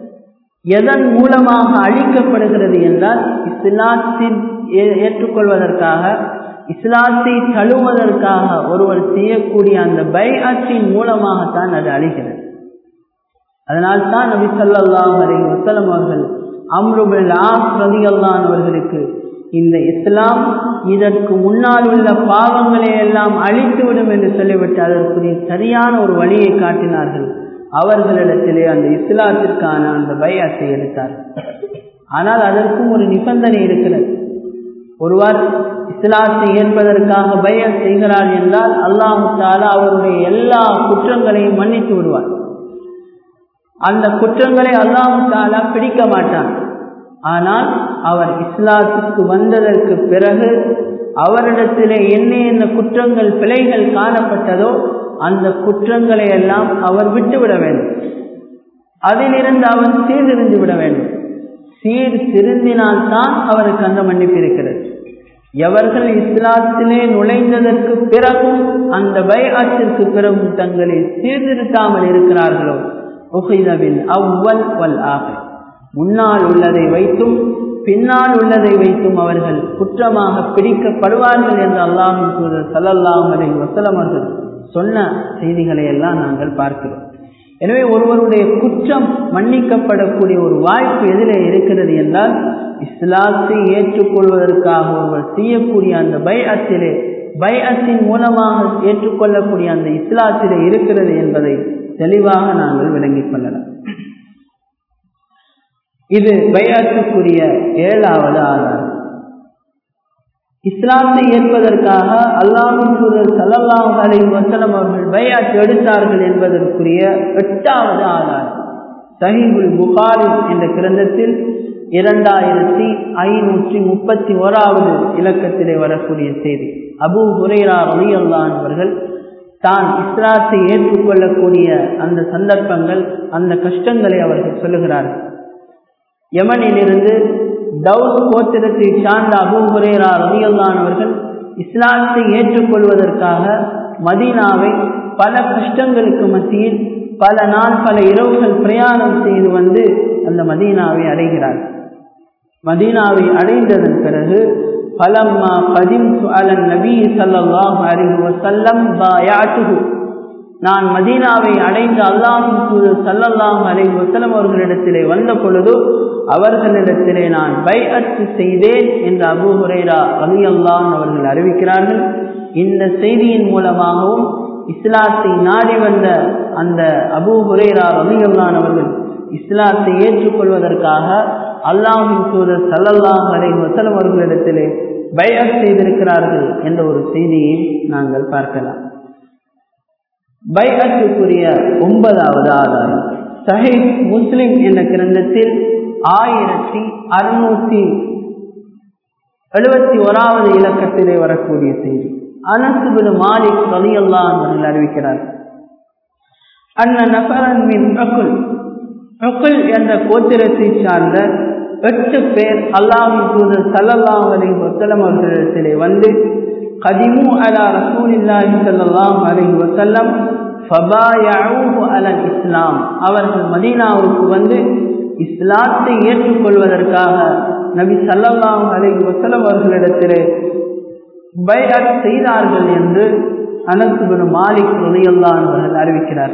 எதன் மூலமாக அழிக்கப்படுகிறது என்றால் இஸ்லாத்தில் ஏற்றுக்கொள்வதற்காக இஸ்லாத்தை தழுவதற்காக ஒருவர் செய்யக்கூடிய அந்த பைஅத்தின் மூலமாகத்தான் அது அழிகிறது அதனால் தான் நபி சொல்லாஹ் அலி வசலம் அவர்கள் அம்ருபில் ஆஸ் ரதி அல்லான் அவர்களுக்கு இந்த இஸ்லாம் இதற்கு முன்னால் உள்ள பாவங்களை எல்லாம் அழித்துவிடும் என்று சொல்லிவிட்டு அதற்குரிய சரியான ஒரு வழியை காட்டினார்கள் அவர்களிடத்திலே அந்த இஸ்லாத்திற்கான அந்த பையாத்தை எடுத்தார் ஆனால் அதற்கும் ஒரு நிபந்தனை இருக்கிறது ஒருவர் இஸ்லாத்தை ஏற்பதற்காக பய செய்கிறார் என்றால் அல்லாஹு தாலா அவருடைய எல்லா குற்றங்களையும் மன்னித்து விடுவார் அந்த குற்றங்களை அல்லாஹு தாலா பிடிக்க மாட்டான் ஆனால் அவர் இஸ்லாத்துக்கு வந்ததற்கு பிறகு அவரிடத்திலே என்ன என்ன குற்றங்கள் பிழைகள் காணப்பட்டதோ அந்த குற்றங்களை எல்லாம் அவர் விட்டுவிட வேண்டும் அதிலிருந்து அவர் சீர்திருந்து விட வேண்டும் சீர் திருந்தினால்தான் அவருக்கு அந்த மன்னிப்பு இருக்கிறது எவர்கள் இஸ்லாத்திலே நுழைந்ததற்கு பிறகும் அந்த பைஆத்திற்கு பிறகும் தங்களை சீர்திருத்தாமல் இருக்கிறார்களோ உகைதவில் அவ்வல் வல் ஆக முன்னால் உள்ளதை வைத்தும் பின்னால் உள்ளதை வைத்தும் அவர்கள் குற்றமாக பிடிக்கப்படுவார்கள் என்று அல்லாஹின் தூதர் சல்லல்லாஹ் அலை வசலம் அவர்கள் சொன்ன செய்திகளை எல்லாம் நாங்கள் பார்க்கிறோம் எனவே ஒருவருடைய குற்றம் மன்னிக்கப்படக்கூடிய ஒரு வாய்ப்பு எதிலே இருக்கிறது என்றால் இஸ்லாத்தை ஏற்றுக்கொள்வதற்காக ஒருவர் செய்யக்கூடிய அந்த பை அத்திலே பை அத்தின் மூலமாக ஏற்றுக்கொள்ளக்கூடிய அந்த இஸ்லாத்திலே இருக்கிறது என்பதை தெளிவாக நாங்கள் விளங்கிக் கொள்ளலாம் இது பையாற்றுக்குரிய ஏழாவது ஆதாரம் இஸ்லாத்தை ஏற்பதற்காக அல்லாஹின் தூதர் சல்லல்லாஹ் அலை வசலம் அவர்கள் பையாட் எடுத்தார்கள் என்பதற்குரிய எட்டாவது ஆதாரம் சஹீபுல் புகாரி என்ற கிரந்தத்தில் இரண்டாயிரத்தி ஐநூற்றி முப்பத்தி ஓராவது இலக்கத்திலே வரக்கூடிய செய்தி அபு ஹுரைரா ரவி அல்லான் அவர்கள் தான் இஸ்லாத்தை ஏற்றுக்கொள்ளக்கூடிய அந்த சந்தர்ப்பங்கள் அந்த கஷ்டங்களை அவர்கள் சொல்லுகிறார்கள் யமனிலிருந்து தௌஸ் கோத்திரத்தை சார்ந்த அபு ஹுரேரா ரவியல்லான் அவர்கள் இஸ்லாத்தை ஏற்றுக்கொள்வதற்காக மதீனாவை பல கஷ்டங்களுக்கு மத்தியில் பல நாள் பல இரவுகள் பிரயாணம் செய்து வந்து அந்த மதீனாவை அடைகிறார் மதீனாவை அடைந்ததன் பிறகு பலம்மா பதிம் அலன் நபி சல்லாஹ் அலிஹு வசல்லம் பாயாட்டுகு நான் மதீனாவை அடைந்த அல்லாஹின் தூதர் சல்லல்லாஹ் அலை வசலம் அவர்களிடத்திலே வந்த பொழுது அவர்களிடத்திலே நான் பை அத்து செய்தேன் என்று அபு ஹுரேரா அலி அல்லான் அவர்கள் அறிவிக்கிறார்கள் இந்த செய்தியின் மூலமாகவும் இஸ்லாத்தை நாடி வந்த அந்த அபு ஹுரேரா அலி அல்லான் அவர்கள் இஸ்லாத்தை ஏற்றுக்கொள்வதற்காக அல்லாஹின் தூதர் சல்லல்லாஹ் அலை வசலம் அவர்களிடத்திலே பைஅத் செய்திருக்கிறார்கள் என்ற ஒரு செய்தியை நாங்கள் பார்க்கலாம் பைஅத்துக்குரிய ஒன்பதாவது ஆதாரம் சஹீப் முஸ்லிம் என்ற கிரந்தத்தில் ஆயிரத்தி அறுநூத்தி எழுபத்தி ஓராவது இலக்கத்திலே வரக்கூடிய செய்தி அனசுபின் மாலிக் ரலியல்லா அவர்கள் அறிவிக்கிறார் அன்ன நபரன் மின் அக்குல் அக்குல் என்ற கோத்திரத்தை சார்ந்த எட்டு பேர் அல்லாஹின் தூதர் சல்லல்லாஹ் அலி வசலம் அவர்களிடத்திலே வந்து கதிமு அலா ரசூலில்லாஹி ஸல்லல்லாஹு அலைஹி வஸல்லம் ஃபபாயஊஹு அலல் இஸ்லாம் அவர்கள் மதீனாவுக்கு வந்து இஸ்லாத்தை ஏற்றுக்கொள்வதற்காக நபி ஸல்லல்லாஹு அலைஹி வஸல்லம் அவர்களிடத்திலே பைஅத் செய்தார்கள் என்று அனஸ் பின் மாலிக் ரலியல்லாஹு அவர்கள் அறிவிக்கிறார்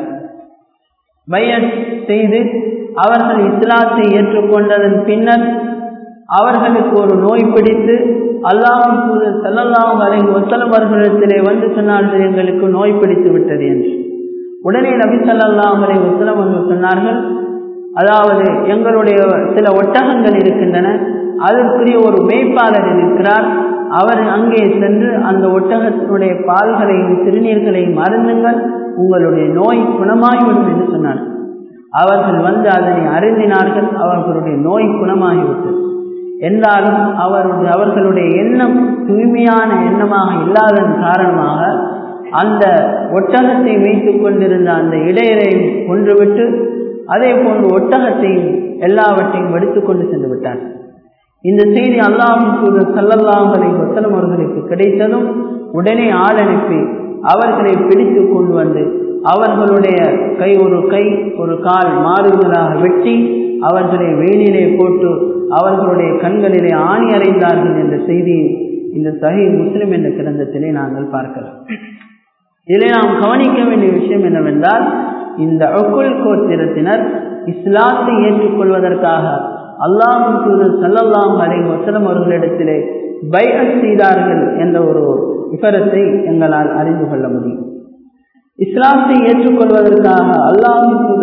பைஅத் செய்து அவர்கள் இஸ்லாத்தை ஏற்றுக்கொண்டதன் பின்னர் அவர்களுக்கு ஒரு நோய் பிடித்து அல்லாஹ் தூதர் செல்லல்லாம் அலைஹி வசலம் அவர்களிடத்திலே வந்து சொன்னார்கள் எங்களுக்கு நோய் பிடித்து விட்டது என்று உடனே நபி சல்லாஹ் அலை வசலம் அவர்கள் சொன்னார்கள் அதாவது எங்களுடைய சில ஒட்டகங்கள் இருக்கின்றன அதற்குரிய ஒரு மேய்ப்பாளர் இருக்கிறார் அவர் அங்கே சென்று அந்த ஒட்டகத்தினுடைய பால்களையும் சிறுநீர்களையும் அருந்துங்கள் உங்களுடைய நோய் குணமாகிவிடும் என்று சொன்னார் அவர்கள் வந்து அதனை அருந்தினார்கள் அவர்களுடைய நோய் குணமாகிவிட்டது என்றாலும் அவருடைய அவர்களுடைய எண்ணம் தூய்மையான எண்ணமாக இல்லாததன் காரணமாக அந்த ஒட்டகத்தை வைத்துக் கொண்டிருந்த அந்த இடையரையும் கொன்றுவிட்டு அதே போன்று ஒட்டகத்தையும் எல்லாவற்றையும் எடுத்துக்கொண்டு சென்று விட்டார் இந்த செய்தி அல்லாஹின் தூதர் சல்லல்லாஹலை வசலம் அவர்களுக்கு கிடைத்ததும் உடனே ஆள் அனுப்பி அவர்களை பிடித்து கொண்டு வந்து அவர்களுடைய கை ஒரு கை ஒரு கால் மாறுதலாக வெட்டி அவர்களை வெயிலிலே போட்டு அவர்களுடைய கண்களிலே ஆணி அறைந்தார்கள் என்ற செய்தியை இந்த சஹி முஸ்லிம் என்ற கிரந்தத்திலே நாங்கள் பார்க்கலாம் இதிலே நாம் கவனிக்க வேண்டிய விஷயம் என்னவென்றால் இந்த அக்குல் கோத்திரத்தினர் இஸ்லாத்தை ஏற்றுக்கொள்வதற்காக அல்லாஹின் தூதர் சல்லல்லாம் அலை வசலம் அவர்களிடத்திலே பைஅத் செய்தார்கள் என்ற ஒரு விவரத்தை எங்களால் அறிந்து கொள்ள முடியும் இஸ்லாத்தை ஏற்றுக்கொள்வதற்காக அல்லாஹின் தூதர்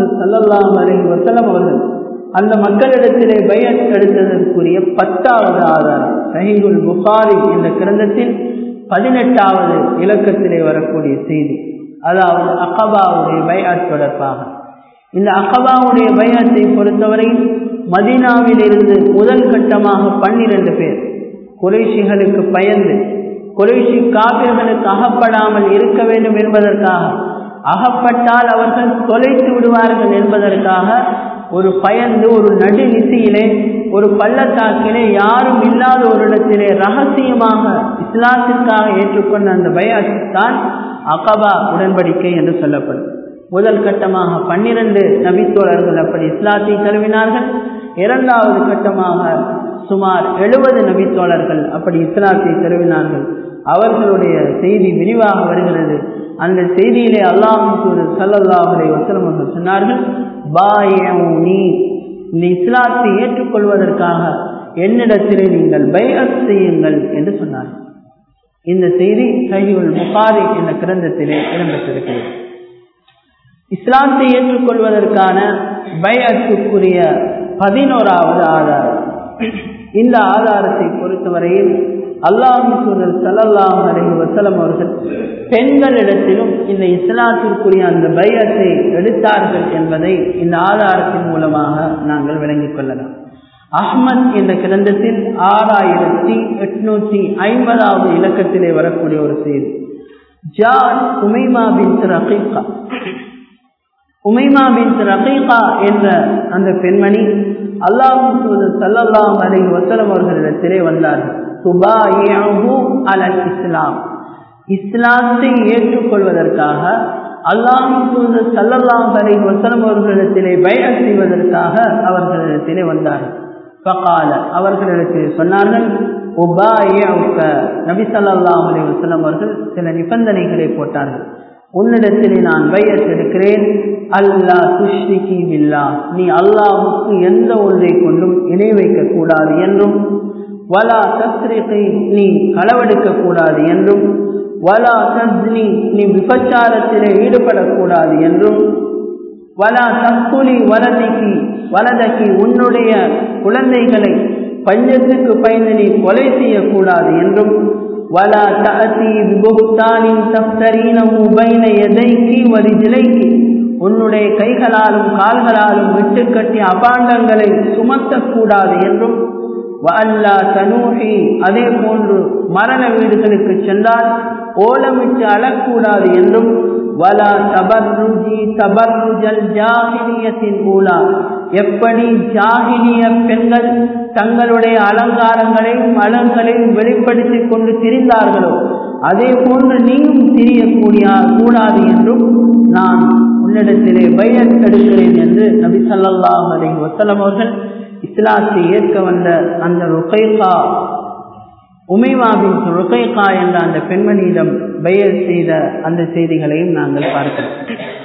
சல்லல்லாஹு அலைஹி வஸல்லம் அவர்கள் அந்த மக்களிடத்திலே பயன் எடுத்ததற்குரிய பத்தாவது ஆதாரம் சஹீகுல் புகாரி என்ற கிரந்தத்தில் பதினெட்டாவது இலக்கத்திலே வரக்கூடிய செய்தி அதாவது அகபாவுடைய பயாத் தொடர்பாக இந்த அகபாவுடைய பயத்தை பொறுத்தவரை மதீனாவிலிருந்து முதல் கட்டமாக பன்னிரண்டு பேர் குறைஷிகளுக்கு பயந்து குறைஷி காவிர்களுக்கு அகப்படாமல் இருக்க வேண்டும் என்பதற்காக அகப்பட்டால் அவர்கள் தொலைத்து விடுவார்கள் என்பதற்காக ஒரு பயந்து ஒரு நடுநிசையிலே ஒரு பள்ளத்தாக்கிலே யாரும் இல்லாத ஒரு இடத்திலே ரகசியமாக இஸ்லாத்திற்காக ஏற்றுக்கொண்ட அந்த பயாத்தான் அகபா உடன்படிக்கை என்று சொல்லப்படும் முதல் கட்டமாக பன்னிரண்டு நபித்தோழர்கள் அப்படி இஸ்லாத்தை தழுவினார்கள் இரண்டாவது கட்டமாக சுமார் எழுபது நபித்தோழர்கள் அப்படி இஸ்லாத்தை தழுவினார்கள் அவர்களுடைய செய்தி விரிவாக வருகிறது அந்த செய்தியிலே அல்லாஹூர் சல்லல்லாஹுலே வசலம் அவர்கள் சொன்னார்கள் பாயி இந்த இஸ்லாத்தை ஏற்றுக்கொள்வதற்காக என்னிடத்திலே நீங்கள் பைஅத் செய்யுங்கள் என்று சொன்னார்கள் இந்த செய்தி சஹிவுல் புகாரி என்ற கிரந்தத்திலே இடம்பெற்றிருக்கிறது இஸ்லாத்தை ஏற்றுக்கொள்வதற்கான பயத்துக்குரிய பதினோராவது ஆதாரம் இந்த ஆதாரத்தை பொறுத்தவரையில் அல்லாஹு சூழல் சல்லல்லாஹ் அலஹி வசலம் அவர்கள் பெண்களிடத்திலும் இந்த இஸ்லாத்திற்குரிய அந்த பயத்தை எடுத்தார்கள் என்பதை இந்த ஆதாரத்தின் மூலமாக நாங்கள் விளங்கிக் கொள்ளலாம் அஹ்மத் என்ற கிரந்தத்தில் ஆறாயிரத்தி எட்நூத்தி ஐம்பதாவது இலக்கத்திலே வரக்கூடிய ஒரு செய்தி ஜான் உமைமா பின் ரகீகா உமைமா பின் ரகீகா என்ற அந்த பெண்மணி அல்லாஹு சல்லல்லாஹ் அலைஹி வஸல்லம் அவர்களிடத்திலே வந்தார்கள் துபாயிஹு அலல் இஸ்லாம் இஸ்லாத்தை ஏற்றுக்கொள்வதற்காக அல்லாஹு சல்லல்லாஹ் அலைஹி வஸல்லம் அவர்களிடத்திலே பைஅத் செய்வதற்காக அவர்களிடத்திலே வந்தார்கள் ஃபகால அவர்களிடத்திலே சொன்னார்கள் உபாயிஉக நபி ஸல்லல்லாஹு அலைஹி வஸல்லம் அவர்கள் சில நிபந்தனைகளை போட்டார்கள் உன்னிடத்திலே நான் பையத் எடுக்கிறேன் அல்லா துஷ்ரிகி பில்லா நீ அல்லாஹுக்கு எந்த ஒன்றை கொண்டும் இணை வைக்க கூடாது என்றும் வலா தஸ்ரிகை நீ களவெடுக்க கூடாது என்றும் வலா தஸ்னி நீ விபச்சாரத்திலே ஈடுபடக்கூடாது என்றும் வலா தற்கொலை வலதைக்கு வலதைக்கு உன்னுடைய குழந்தைகளை பஞ்சத்துக்கு பயந்து நீ கொலை செய்யக்கூடாது என்றும் ولا تأتي ببهتان تفترينه بين يديك ورجليك உன்னுடைய கைகளாலும் கால்களாலும் விட்டுக்கட்டிய அபாண்டங்களை சுமத்தக்கூடாது என்றும் வல்லா தனூஹி அதே போன்று மரண வீடுகளுக்கு சென்றால் ஓலமிட்டு அழக்கூடாது என்றும் வலா தபர்ருஜி தபர்ருஜல் ஜாகினியத்தின் மூலா எப்படி ஜாகினிய பெண்கள் தங்களுடைய அலங்காரங்களையும் அலங்களையும் வெளிப்படுத்தி கொண்டு திரிந்தார்களோ அதே போன்று நீயும் திரியக்கூடிய கூடாது என்றும் நான் உன்னிடத்திலே பயன் எடுக்கிறேன் என்று நபி சல்லாஹ் அலி வசலம் அவர்கள் இஸ்லாத்தை ஏற்க வந்த அந்த ருகைகா உமைமாவின் ருகைகா என்ற அந்த பெண்மணியிடம் பெயர் செய்த அந்த செய்திகளையும் நாங்கள் பார்க்கிறோம்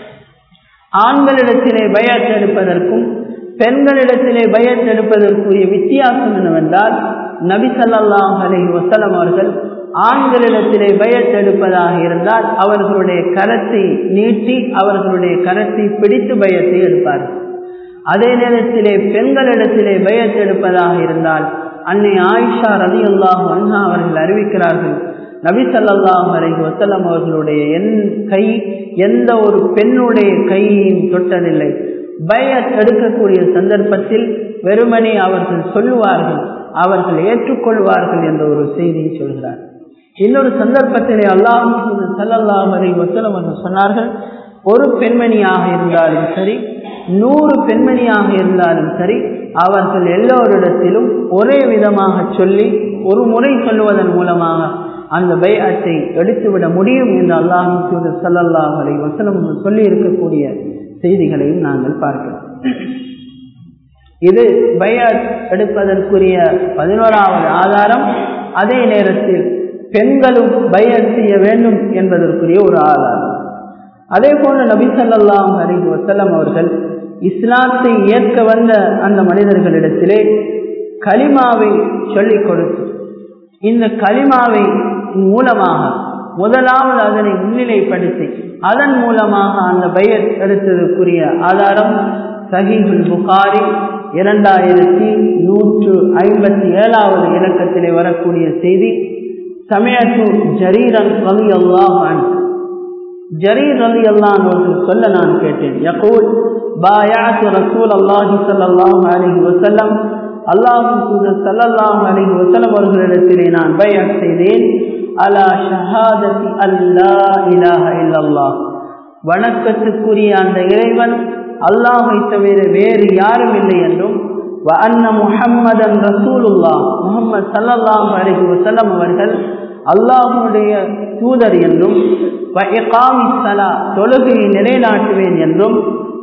ஆண்களிடத்திலே பயத் எடுப்பதற்கும் பெண்களிடத்திலே பயத் எடுப்பதற்குரிய வித்தியாசம் என்னவென்றால் நபி சல்லாஹ் அலி வசலம் அவர்கள் ஆண்களிடத்திலே பயத் எடுப்பதாக இருந்தால் அவர்களுடைய கரத்தை நீட்டி அவர்களுடைய கரத்தை பிடித்து பயத்தை எடுப்பார்கள் அதே நேரத்திலே பெண்களிடத்திலே பயத் எடுப்பதாக இருந்தால் அன்னை ஆயிஷா ரதி அல்லாஹ் அன்ஹா அவர்கள் அறிவிக்கிறார்கள் நபி சல்லாஹ் அலைஹி வசல்லம் அவர்களுடைய என் கை எந்த ஒரு பெண்ணுடைய கையையும் தொட்டதில்லை பயத் எடுக்கக்கூடிய சந்தர்ப்பத்தில் வெறுமனே அவர்கள் சொல்லுவார்கள் அவர்கள் ஏற்றுக்கொள்வார்கள் என்ற ஒரு செய்தியை சொல்கிறார் இன்னொரு சந்தர்ப்பத்திலே அல்லாஹ் சல்லல்லாஹ் அலை வசலம் அவர்கள் சொன்னார்கள் ஒரு பெண்மணியாக இருந்தாலும் சரி நூறு பெண்மணியாக இருந்தாலும் சரி அவர்கள் எல்லோரிடத்திலும் ஒரே விதமாக சொல்லி ஒரு முறை சொல்லுவதன் மூலமாக அந்த பைஅத்தை எடுத்துவிட முடியும் என்று அல்லாஹ் சல்லல்லாஹ் அலை வசலம் சொல்லி இருக்கக்கூடிய செய்திகளையும் நாங்கள் பார்க்கிறோம் இது பைஅத் எடுப்பதற்குரிய பதினோராவது ஆதாரம் அதே நேரத்தில் பெண்களும் பைஅத் செய்ய வேண்டும் என்பதற்குரிய ஒரு ஆதாரம் அதே போன்று நபி சல்லாஹ் அலி வசல்லம் அவர்கள் இஸ்லாத்தை ஏற்க வந்த அந்த மனிதர்களிடத்திலே களிமாவை சொல்லிக் கொடுத்து இந்த களிமாவை மூலமாக முதலாவது அதனை முன்னிலைப்படுத்தி அதன் மூலமாக அந்த பயத் எடுத்ததற்குரிய ஆதாரம் சஹீஹுல் புகாரி இரண்டாயிரத்தி நூற்று ஐம்பத்தி ஏழாவது இலக்கத்திலே வரக்கூடிய செய்தி சமயத்து ஜரீரன் ரவி அல்லாஹ் ஜரீர் ரவி அல்லான் அவர்கள் சொல்ல நான் கேட்டேன் யகூல் பாயாத்து ரசூல் அல்லாஹி சல்லாஹ் அலஹி வசல்லம் அல்லாஹு தூதர் சல்லல்லாஹு அலஹி வசல்லம் அவர்களிடத்திலே நான் பயாத் செய்தேன் அலா ஷஹாதத்தி அல்லா இலாஹ இல்லல்லாஹ் வணக்கத்துக்குரிய அந்த இறைவன் அல்லாஹை தவிர வேறு யாரும் இல்லை என்றும் அன்ன முஹம்மதன் ரசூலுல்லா முகமது சல்லல்லாஹு அலஹி வசல்லம் அவர்கள் அல்லாஹுடைய தூதர் என்றும் தொழுகையை நிலைநாட்டுவேன் என்றும்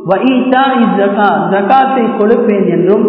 ஜகாத்தை கொடுப்பேன் என்றும்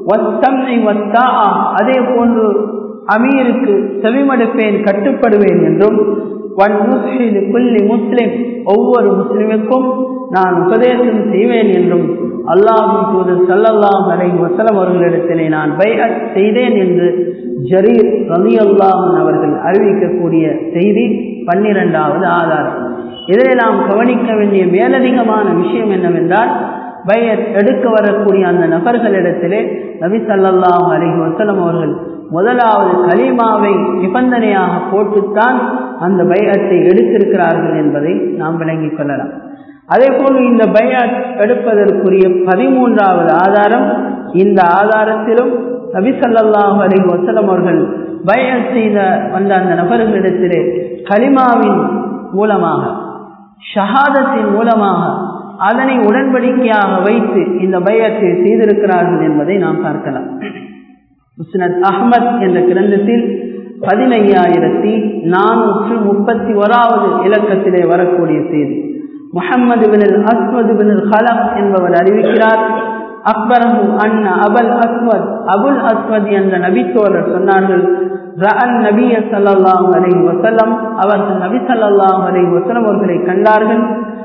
அதே போன்று அமீருக்கு செவிமடுப்பேன் கட்டுப்படுவேன் என்றும் முஸ்லிம் ஒவ்வொரு முஸ்லிமுக்கும் நான் உபதேசம் செய்வேன் என்றும் அல்லாஹும் தூதர் சல்லல்லாஹ் அலை வசலம் அவர்களிடத்திலே நான் பை செய்தேன் என்று ஜரீர் ரவி அல்லாஹன் அவர்கள் அறிவிக்கக்கூடிய செய்தி பன்னிரெண்டாவது ஆதாரம் இதில் நாம் கவனிக்க வேண்டிய மேலதிகமான விஷயம் என்னவென்றால் பயத் எடுக்க வரக்கூடிய அந்த நபர்களிடத்திலே நபி சல்லாஹ் அலஹி வசலம் அவர்கள் முதலாவது கலிமாவை நிபந்தனையாக போட்டுத்தான் அந்த பயத்தை எடுத்திருக்கிறார்கள் என்பதை நாம் விளங்கிக் கொள்ளலாம் அதே போல் இந்த பயாத் எடுப்பதற்குரிய பதிமூன்றாவது ஆதாரம் இந்த ஆதாரத்திலும் நபி சல்லாஹ் அலி வசலம் அவர்கள் பயத் செய்த வந்த அந்த நபர்களிடத்திலே கலிமாவின் மூலமாக ஷஹாதத்தின் மூலமாக அதனை உடன்படிக்கையாக வைத்து இந்த பயத்தை செய்திருக்கிறார்கள் என்பதை நாம் பார்க்கலாம் முஸ்னத் அஹ்மத் என்ற கிரந்தத்தில் பதினையாயிரத்தி நானூற்று முப்பத்தி ஓராவது இலக்கத்திலே வரக்கூடிய செய்தி முகமது பின் அஸ்மது பின் ஹலப் என்பவர் அறிவிக்கிறார் அக்பரஹு அண்ணா அபல் அஸ்வத் அபுல் அஸ்வத் என்ற நபித்தோழர் சொன்னார்கள் ரஅன் நபிய சல்லாஹ் அலை வசலம் அவர்கள் நபி சல்லாஹ் அலை வசலம் அவர்களை கண்டார்கள்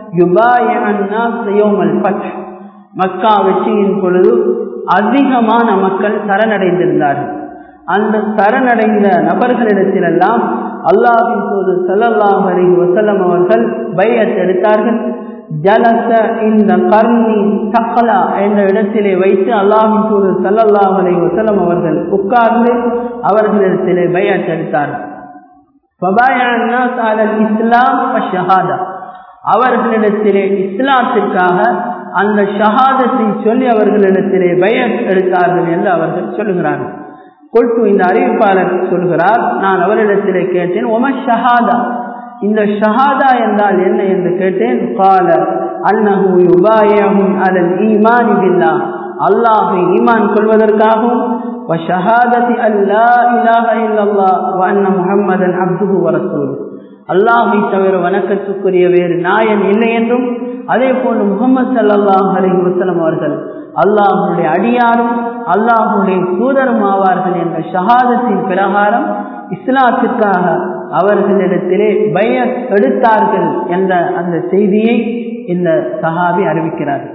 மக்கா வெற்றியின் பொழுது அதிகமான மக்கள் சரணடைந்திருந்தார்கள் அந்த சரணடைந்த நபர்களிடத்திலெல்லாம் அல்லாஹின் போது சல்லல்லாஹ் அலி வசலம் அவர்கள் பையத் எடுத்தார்கள் ஜலச இந்த கர்ணி சக்கலா என்ற இடத்திலே வைத்து அல்லாஹின் போது சல்லல்லாஹ் அலி வசலம் அவர்கள் உட்கார்ந்து அவர்களிடத்திலே பையத் எடுத்தார்கள் இஸ்லாம் ஷஹாதா அவர்களிடத்திலே இஸ்லாத்திற்காக அந்த ஷஹாதத்தை சொல்லி அவர்களிடத்திலே பயத் எடுத்தார்கள் என்று அவர்கள் சொல்லுகிறார்கள் கொல்டு இந்த அறிவிப்பாளர் சொல்கிறார் நான் அவரிடத்திலே கேட்டேன் ஒம ஷஹாதா இந்த ஷஹாதா என்றால் என்ன என்று கேட்டேன் கால அன்னஹு யுபாயஹும் அலல் ஈமான் பில்லா அல்லாஹை ஈமான் கொள்வதற்காகவும் وشهادة أن لا إله إلا الله وأن محمدا عبده ورسوله அல்லாஹை தவிர வணக்கத்துக்குரிய வேறு நாயன் இல்லை என்றும் அதே போன்று முகமது சல்லாஹ் அலி வசலம் அவர்கள் அல்லாஹுடைய அடியாரும் அல்லாஹுடைய தூதரும் ஆவார்கள் என்ற ஷஹாதத்தின் பிரகாரம் இஸ்லாத்திற்காக அவர்களிடத்திலே பய எடுத்தார்கள் என்ற அந்த செய்தியை இந்த சஹாபி அறிவிக்கிறார்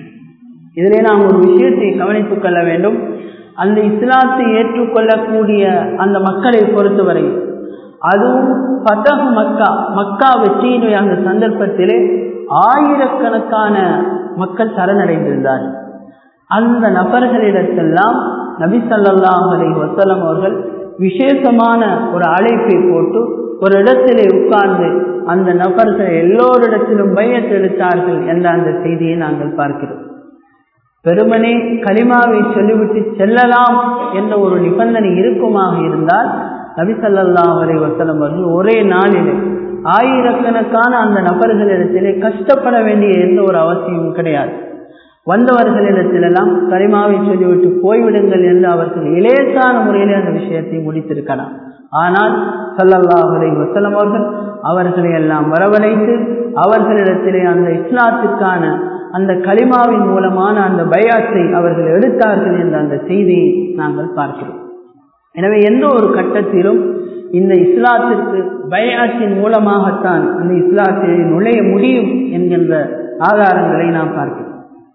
இதிலே நாம் ஒரு விஷயத்தை கவனித்துக் கொள்ள வேண்டும் அந்த இஸ்லாத்தை ஏற்றுக்கொள்ளக்கூடிய அந்த மக்களை பொறுத்தவரை அதுவும் பதகு மக்கா மக்கா வெற்றியினுடைய அந்த சந்தர்ப்பத்திலே ஆயிரக்கணக்கான மக்கள் சரணடைந்திருந்தார்கள் அந்த நபர்களிடத்தெல்லாம் நபி சல்லாஹ் அலி வசலம் அவர்கள் விசேஷமான ஒரு அழைப்பை போட்டு ஒரு இடத்திலே உட்கார்ந்து அந்த நபர்கள் எல்லோரிடத்திலும் பயத்தெடுத்தார்கள் என்ற அந்த செய்தியை நாங்கள் பார்க்கிறோம் பெருமனே கலிமாவை சொல்லிவிட்டு செல்லலாம் என்ற ஒரு நிபந்தனை இருக்குமாக இருந்தால் நபி சல்லாஹ் அலை வசலம் அவர்கள் ஒரே நாளிலே ஆயிரக்கணக்கான அந்த நபர்களிடத்திலே கஷ்டப்பட வேண்டிய எந்த ஒரு அவசியமும் கிடையாது வந்தவர்களிடத்திலெல்லாம் கரிமாவை சொல்லிவிட்டு போய்விடுங்கள் என்று அவர்கள் இலேசான முறையிலே அந்த விஷயத்தை முடித்திருக்கலாம் ஆனால் சல்லல்லாஹ் அலை வசலம் அவர்கள் அவர்களை எல்லாம் வரவழைத்து அவர்களிடத்திலே அந்த இஸ்லாத்திற்கான அந்த களிமாவின் மூலமான அந்த பயாத்தை அவர்கள் எடுத்தார்கள் என்ற அந்த செய்தியை நாங்கள் பார்க்கிறோம் எனவே எந்த ஒரு கட்டத்திலும் இந்த இஸ்லாத்திற்கு பயாத்தின் மூலமாகத்தான் அந்த இஸ்லாத்தை நுழைய முடியும் என்கின்ற ஆதாரங்களை நாம் பார்க்கிறோம்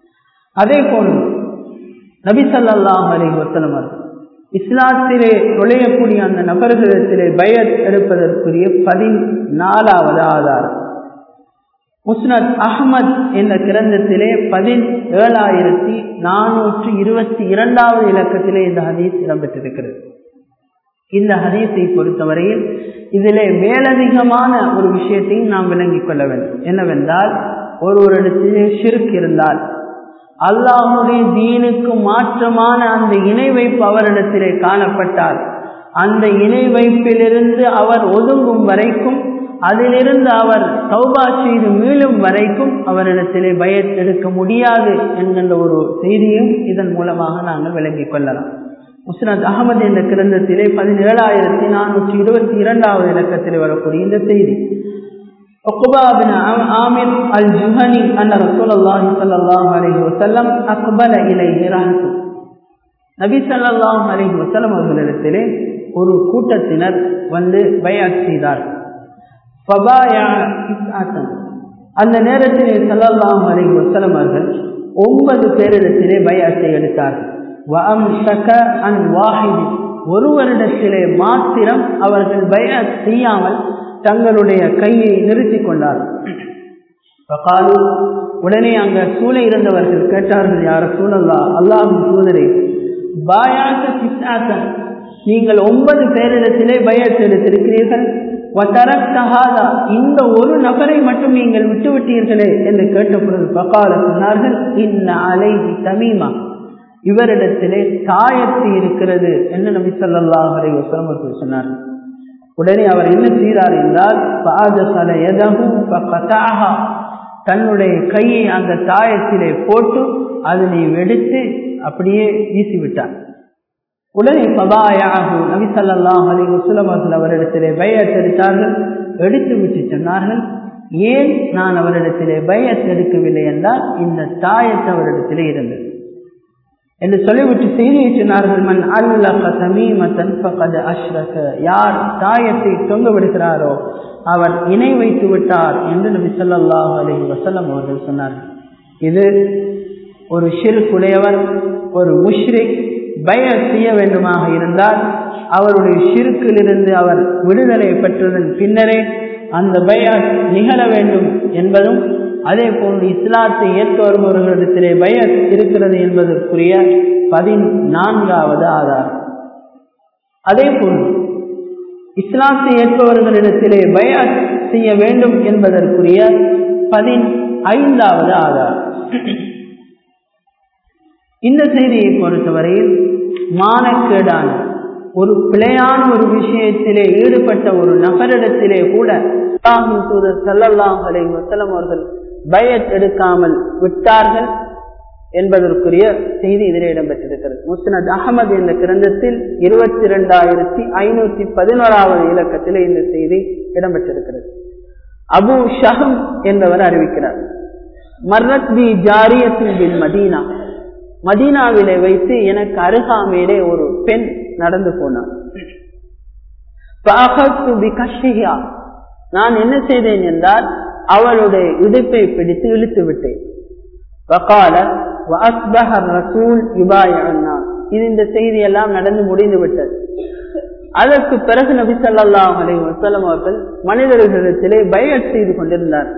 அதே போன்று நபி சல்லாஹ் அலி வசலம் இஸ்லாத்திலே நுழையக்கூடிய அந்த நபர்களிடத்திலே பயத் எடுப்பதற்குரிய பதினாலாவது ஆதாரம் முஸ்னத் அஹமத் என்ற கிரந்தத்திலே பதினேழாயிரத்தி நானூற்றி இருபத்தி இரண்டாவது இலக்கத்திலே இந்த ஹதீஸ் இடம்பெற்றிருக்கிறது இந்த ஹதீஸை பொறுத்தவரையில் இதிலே மேலதிகமான ஒரு விஷயத்தையும் நாம் விளங்கிக் கொள்ள வேண்டும் என்னவென்றால் ஒருவரிடத்திலே ஷிர்க் இருந்தால் அல்லாஹுடைய தீனுக்கு மாற்றமான அந்த இணை வைப்பு அவரிடத்திலே காணப்பட்டால் அந்த இணை வைப்பிலிருந்து அவர் ஒதுங்கும் வரைக்கும் அதிலிருந்து அவர் சௌபா செய்து மீளும் வரைக்கும் அவரிடத்திலே பயத் எடுக்க முடியாது என்கின்ற ஒரு செய்தியும் இதன் மூலமாக நாங்கள் விளங்கிக் கொள்ளலாம் முஸ்னத் அகமது என்ற கிரந்தத்திலே பதினேழாயிரத்தி நானூற்றி இருபத்தி இரண்டாவது இலக்கத்தில் வரக்கூடிய இந்த செய்தி عقبة بن عامر الجهني أن رسول الله صلى الله عليه وسلم أقبل إليه رهته நபி சல்லாஹ் அலி வசலம் அவர்களிடத்திலே ஒரு கூட்டத்தினர் வந்து பயாட் செய்தார் அந்த நேரத்திலே சல்லாஹ் அலி வசலம் அவர்கள் ஒன்பது பேரிடத்திலே பயாட்டை எடுத்தார்கள் ஒருவரிடத்திலே மாத்திரம் அவர்கள் பயாட் செய்யாமல் தங்களுடைய கையை நிறுத்தி கொண்டார்கள் உடனே அங்க சூழ இருந்தவர்கள் கேட்டார்கள் யார சூழல்லா அல்லாஹின் சூழலை பாயாத்த நீங்கள் ஒன்பது பேரிடத்திலே பயத்து எடுத்திருக்கிறீர்கள் இந்த ஒரு நபரை மட்டும் நீங்கள் விட்டுவிட்டீர்களே என்று கேட்டபொழுது பக்கால சொன்னார்கள் இன்ன அலை தமீமா இவரிடத்திலே தாயத்து இருக்கிறது என்று நபி சொல்லாஹ் அலை வசலம் சொன்னார்கள் உடனே அவர் என்ன செய்தார் என்றால் தன்னுடைய கையை அந்த தாயத்திலே போட்டு அதனை வெடித்து அப்படியே வீசிவிட்டார் உடனே பபாயாகு நபிசல்லாஹ் அலி வசுலம் அவர்கள் அவரிடத்திலே பயத்தெடுத்தார்கள் எடுத்து விட்டு சொன்னார்கள் ஏன் நான் அவரிடத்திலே பயத் எடுக்கவில்லை என்றால் இந்த தாயத்து அவரிடத்திலே இருந்தது என்று சொல்லிவிட்டு செய்தியை சொன்னார்கள் மண் அல்ல தமீமத்தன் பகது அஷ்ரக யார் தாயத்தை தொங்க விடுகிறாரோ அவர் இணை வைத்து விட்டார் என்று நபி சொல்லாஹ் அலி வசல்லம் அவர்கள் சொன்னார்கள் இது ஒரு ஷிருக்குடையவர் ஒரு முஷ்ரிக் பய செய்ய வேண்டுமாக இருந்தால் அவருடைய ஷிருக்கிலிருந்து அவர் விடுதலை பெற்றதன் பின்னரே அந்த பய நிகழ வேண்டும் என்பதும் அதே போன்று இஸ்லாத்தை ஏற்க வருபவர்களிடத்திலே பய இருக்கிறது என்பதற்குரிய பதினான்காவது ஆதாரம் அதே போன்று இஸ்லாத்தை ஏற்பவர்களிடத்திலே பய செய்ய வேண்டும் என்பதற்குரிய பதினைந்தாவது ஆதாரம் இந்த செய்தியை பொறுத்தவரையில் மானக்கேடான ஒரு பிழையான ஒரு விஷயத்திலே ஈடுபட்ட ஒரு நபரிடத்திலே கூட தூதர் சல்லல்லாஹ் அலை வசலம் அவர்கள் பயத் எடுக்காமல் விட்டார்கள் என்பதற்குரிய செய்தி இதில் இடம்பெற்றிருக்கிறது முஸ்னத் அகமது என்ற கிரந்தத்தில் இருபத்தி இரண்டாயிரத்தி ஐநூத்தி பதினோராவது இலக்கத்தில் இந்த செய்தி இடம்பெற்றிருக்கிறது அபு ஷஹம் என்பவர் அறிவிக்கிறார் மர்ரத் பி ஜாரியத்தின் பின் மதீனா மதீனாவிலே வைத்து எனக்கு அருகாமையிலே ஒரு பெண் நடந்து போனார் நான் என்ன செய்தேன் என்றால் அவளுடைய இடுப்பை பிடித்து இழுத்து விட்டேன் இது இந்த செய்தி எல்லாம் நடந்து முடிந்து விட்டது அதற்கு பிறகு நபி சொல்லாஹ் அலை வசலம் அவர்கள் மனிதர்களிடத்திலே பயட் செய்து கொண்டிருந்தார்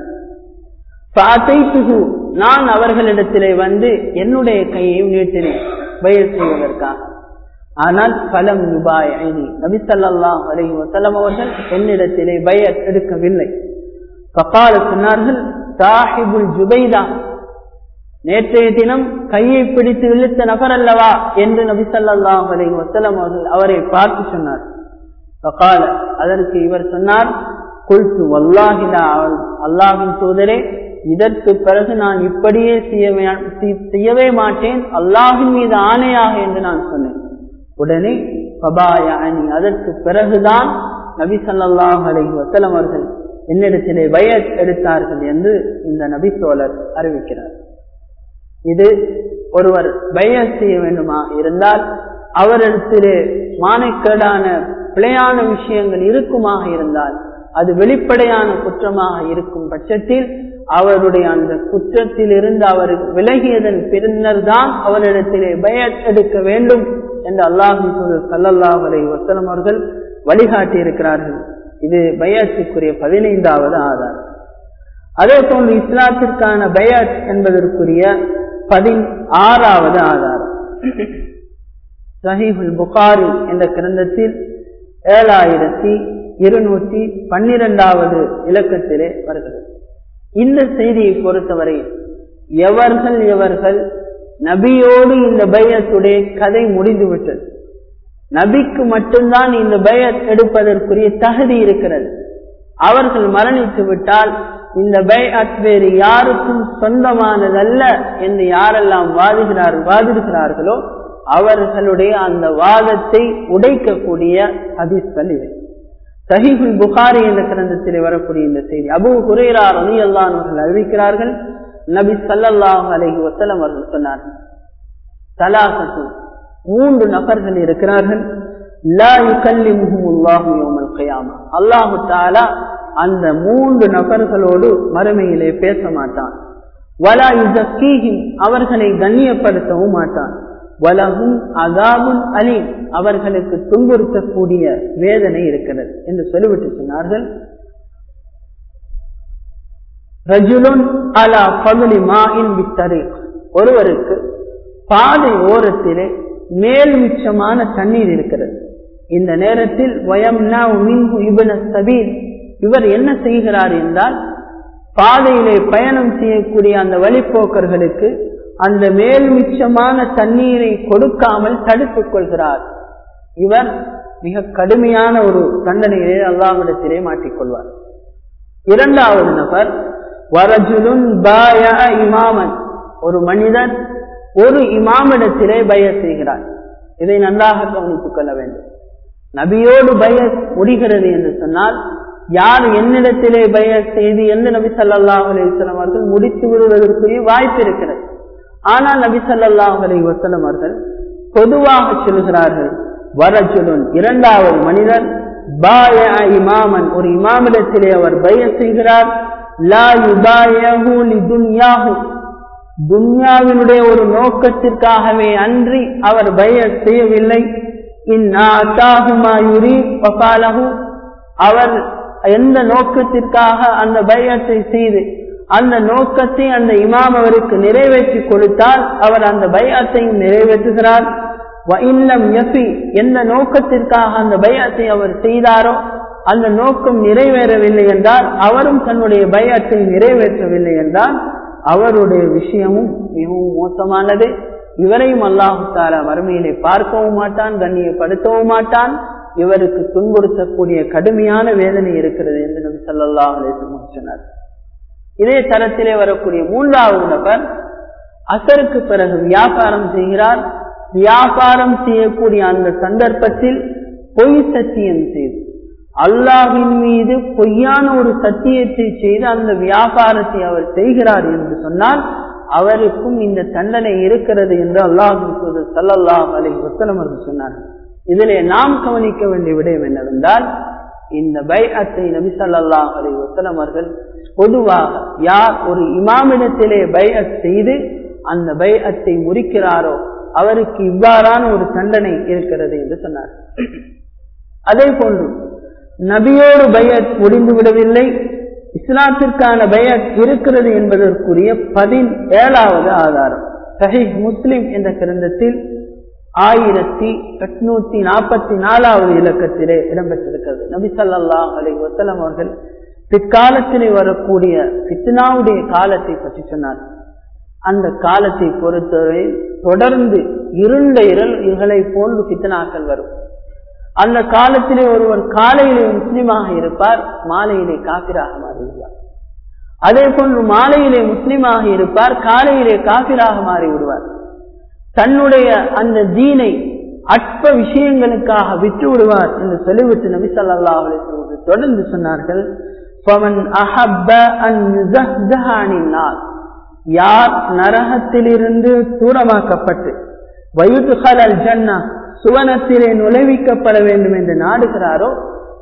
நான் அவர்களிடத்திலே வந்து என்னுடைய கையை நீட்டினேன் பயட் செய்வதற்காக ஆனால் பலம் ரூபாய் ஐநி நபி சல்லாஹ் அலை வசலம் அவர்கள் என்னிடத்திலே பயட் எடுக்கவில்லை பக்கால சொன்னார்கள் சாஹிபுல் ஜுபைதா நேற்றைய தினம் கையை பிடித்து இழுத்த நபர் அல்லவா என்று நபி சல்லாஹ் அலை வசலம் அவர்கள் அவரை பார்த்து சொன்னார் பக்கால அதற்கு இவர் சொன்னார் குல்சு வல்லாஹிதா அல்லாஹின் சோதரே இதற்கு பிறகு நான் இப்படியே செய்யவே மாட்டேன் அல்லாஹின் மீது ஆணையாக என்று நான் சொன்னேன் உடனே பபாயானி அதற்கு பிறகுதான் நபி சல்லாஹ் அலை வசலம் அவர்கள் என்னிடத்திலே வயத் எடுத்தார்கள் என்று இந்த நபி சோழர் அறிவிக்கிறார் இது ஒருவர் பய செய்ய வேண்டுமா இருந்தால் அவரிடத்திலே மானக்கேடான பிழையான விஷயங்கள் இருக்குமாக இருந்தால் அது வெளிப்படையான குற்றமாக இருக்கும் பட்சத்தில் அவருடைய அந்த குற்றத்தில் இருந்து அவர் விலகியதன் பின்னர் தான் அவரிடத்திலே பய எடுக்க வேண்டும் என்று அல்லாஹு சல்லாஹ் அலை வசலம் அவர்கள் வழிகாட்டி இருக்கிறார்கள் இது பயாத்துக்குரிய பதினைந்தாவது ஆதாரம் அதே போன்று இஸ்லாத்திற்கான பயாட் என்பதற்குரிய பதினாறாவது ஆதாரம் சஹீஹுல் புகாரி என்ற கிரந்தத்தில் ஏழாயிரத்தி இருநூற்றி பன்னிரெண்டாவது இலக்கத்திலே வருகிறது இந்த செய்தியை பொறுத்தவரை எவர்கள் எவர்கள் நபியோடு இந்த பயத்துடைய கதை முடிந்துவிட்டது நபிக்கு மட்டும்தான் இந்த பயத் எடுப்பதற்குரிய தகுதி இருக்கிறது அவர்கள் மரணித்து விட்டால் இந்த பைஅத் வேறு யாருக்கும் சொந்தமானதல்ல என்று யாரெல்லாம் வாதுகிறார் வாதிடுகிறார்களோ அவர்களுடைய அந்த வாதத்தை உடைக்கக்கூடிய ஹதீஸ்கள் இவை சஹீபுல் புகாரி என்ற கிரந்தத்திலே வரக்கூடிய இந்த செய்தி அபு ஹுரேரா ரவி அல்லானவர்கள் அறிவிக்கிறார்கள் நபி சல்லல்லாஹு அலஹி வசலம் அவர்கள் சொன்னார்கள் தலாசத்து மூன்று நபர்கள் இருக்கிறார்கள் அல்லாஹு தாலா அந்த மூன்று நபர்களோடு மறுமையிலே பேச மாட்டான் வலா இசக்கீஹிம் அவர்களை கண்ணியப்படுத்தவும் மாட்டான் வலகும் அதாபுன் அலீம் அவர்களுக்கு துன்புறுத்தக்கூடிய வேதனை இருக்கிறது என்று சொல்லிவிட்டு சொன்னார்கள் ரஜுலுன் அலா பகுலி மாயின் வித்தரை ஒருவருக்கு பாதை ஓரத்திலே மேல் மிச்சமான தண்ணீர் இருக்கிறது இந்த நேரத்தில் வயம்னா இபன சபீல் இவர் என்ன செய்கிறார் என்றால் பாதையிலே பயணம் செய்யக்கூடிய அந்த வழிப்போக்கர்களுக்கு அந்த மேல் மிச்சமான தண்ணீரை கொடுக்காமல் தடுத்துக் கொள்கிறார் இவர் மிக கடுமையான ஒரு தண்டனையிலே அல்லாவிடத்திலே மாட்டிக்கொள்வார் இரண்டாவது நபர் வரஜுலுன் இமாமன் ஒரு மனிதன் ஒரு இமாமிடத்திலே பய செய்கிறார் இதை நன்றாக கவனித்துக் கொள்ள வேண்டும் நபியோடு பய முடிகிறது என்று சொன்னால் யார் என்னிடத்திலே பய செய்து எந்த நபி சல்லாஹ் அலிஸ்லாம் அவர்கள் முடித்து விடுவதற்குரிய வாய்ப்பு இருக்கிறது ஆனால் நபி சல்லாஹ் அலி வசலம் அவர்கள் பொதுவாக சொல்கிறார்கள் வரச்சுடன் இரண்டாவது மனிதர் பாய இமாமன் ஒரு இமாமிடத்திலே அவர் பய செய்கிறார் லா யுபாயஹு லிதுன்யாஹு துன்யாவினுடைய ஒரு நோக்கத்திற்காகவே அன்றி அவர் பய செய்யவில்லை அவர் எந்த நோக்கத்திற்காக அந்த பயத்தை செய்து அந்த நோக்கத்தை அந்த இமாம் அவருக்கு நிறைவேற்றி கொடுத்தால் அவர் அந்த பயத்தையும் நிறைவேற்றுகிறார் எந்த நோக்கத்திற்காக அந்த பயத்தை அவர் செய்தாரோ அந்த நோக்கம் நிறைவேறவில்லை என்றால் அவரும் தன்னுடைய பயத்தை நிறைவேற்றவில்லை என்றால் அவருடைய விஷயமும் மிகவும் மோசமானது இவரையும் அல்லாஹு தாலா வறுமையிலே பார்க்கவும் மாட்டான் கண்ணியப்படுத்தவும் மாட்டான் இவருக்கு துன்புறுத்தக்கூடிய கடுமையான வேதனை இருக்கிறது என்று நபி சல்லாஹ் அலேசன் சொன்னார் இதே தரத்திலே வரக்கூடிய மூன்றாவது நபர் அசருக்கு பிறகு வியாபாரம் செய்கிறார் வியாபாரம் செய்யக்கூடிய அந்த சந்தர்ப்பத்தில் பொய் சத்தியம் செய்து அல்லாஹின் மீது பொய்யான ஒரு சத்தியத்தை செய்து அந்த வியாபாரத்தை அவர் செய்கிறார் என்று சொன்னால் அவருக்கும் இந்த தண்டனை இருக்கிறது என்று அல்லாஹின் தூதர் சல்லல்லாஹ் அலி வசலம் அவர்கள் சொன்னார்கள் இதிலே நாம் கவனிக்க வேண்டிய விடயம் என்னவென்றால் இந்த பைஅத்தை நபி சல்லாஹ் அலி வசலம் அவர்கள் பொதுவாக யார் ஒரு இமாமிடத்திலே பைஅத் செய்து அந்த பைஅத்தை முறிக்கிறாரோ அவருக்கு இவ்வாறான ஒரு தண்டனை இருக்கிறது என்று சொன்னார் அதே போன்று நபியோடு பயத் முடிந்து விடவில்லை இஸ்லாத்திற்கான பயத் இருக்கிறது என்பதற்குரிய பதினேழாவது ஆதாரம் சஹீஹ் முஸ்லிம் என்ற கிரந்தத்தில் ஆயிரத்தி எட்நூத்தி நாற்பத்தி நாலாவது இலக்கத்திலே இடம்பெற்றிருக்கிறது நபி சல்லாஹ் அலி வசலம் அவர்கள் பிற்காலத்திலே வரக்கூடிய பித்னாவுடைய காலத்தை பற்றி சொன்னார் அந்த காலத்தை பொறுத்தவரை தொடர்ந்து இருண்ட இரல்களை போன்று பித்தனாக்கள் வரும் அந்த காலத்திலே ஒருவர் காலையிலே முஸ்லிமாக இருப்பார் மாலையிலே காபிராக மாறிவிடுவார் அதே போன்று மாலையிலே முஸ்லிமாக இருப்பார் காலையிலே காபிராக மாறி விடுவார் தன்னுடைய அந்த தீனை அற்ப விஷயங்களுக்காக விட்டு விடுவார் என்று சொல்லிவிட்டு நபி சொல்லா தொடர்ந்து சொன்னார்கள் யார் நரகத்திலிருந்து தூரமாக்கப்பட்டு வயுதுகல் அல் ஜன்னா சுவனத்திலே நுழைவிக்கப்பட வேண்டும் என்று நாடுகிறாரோ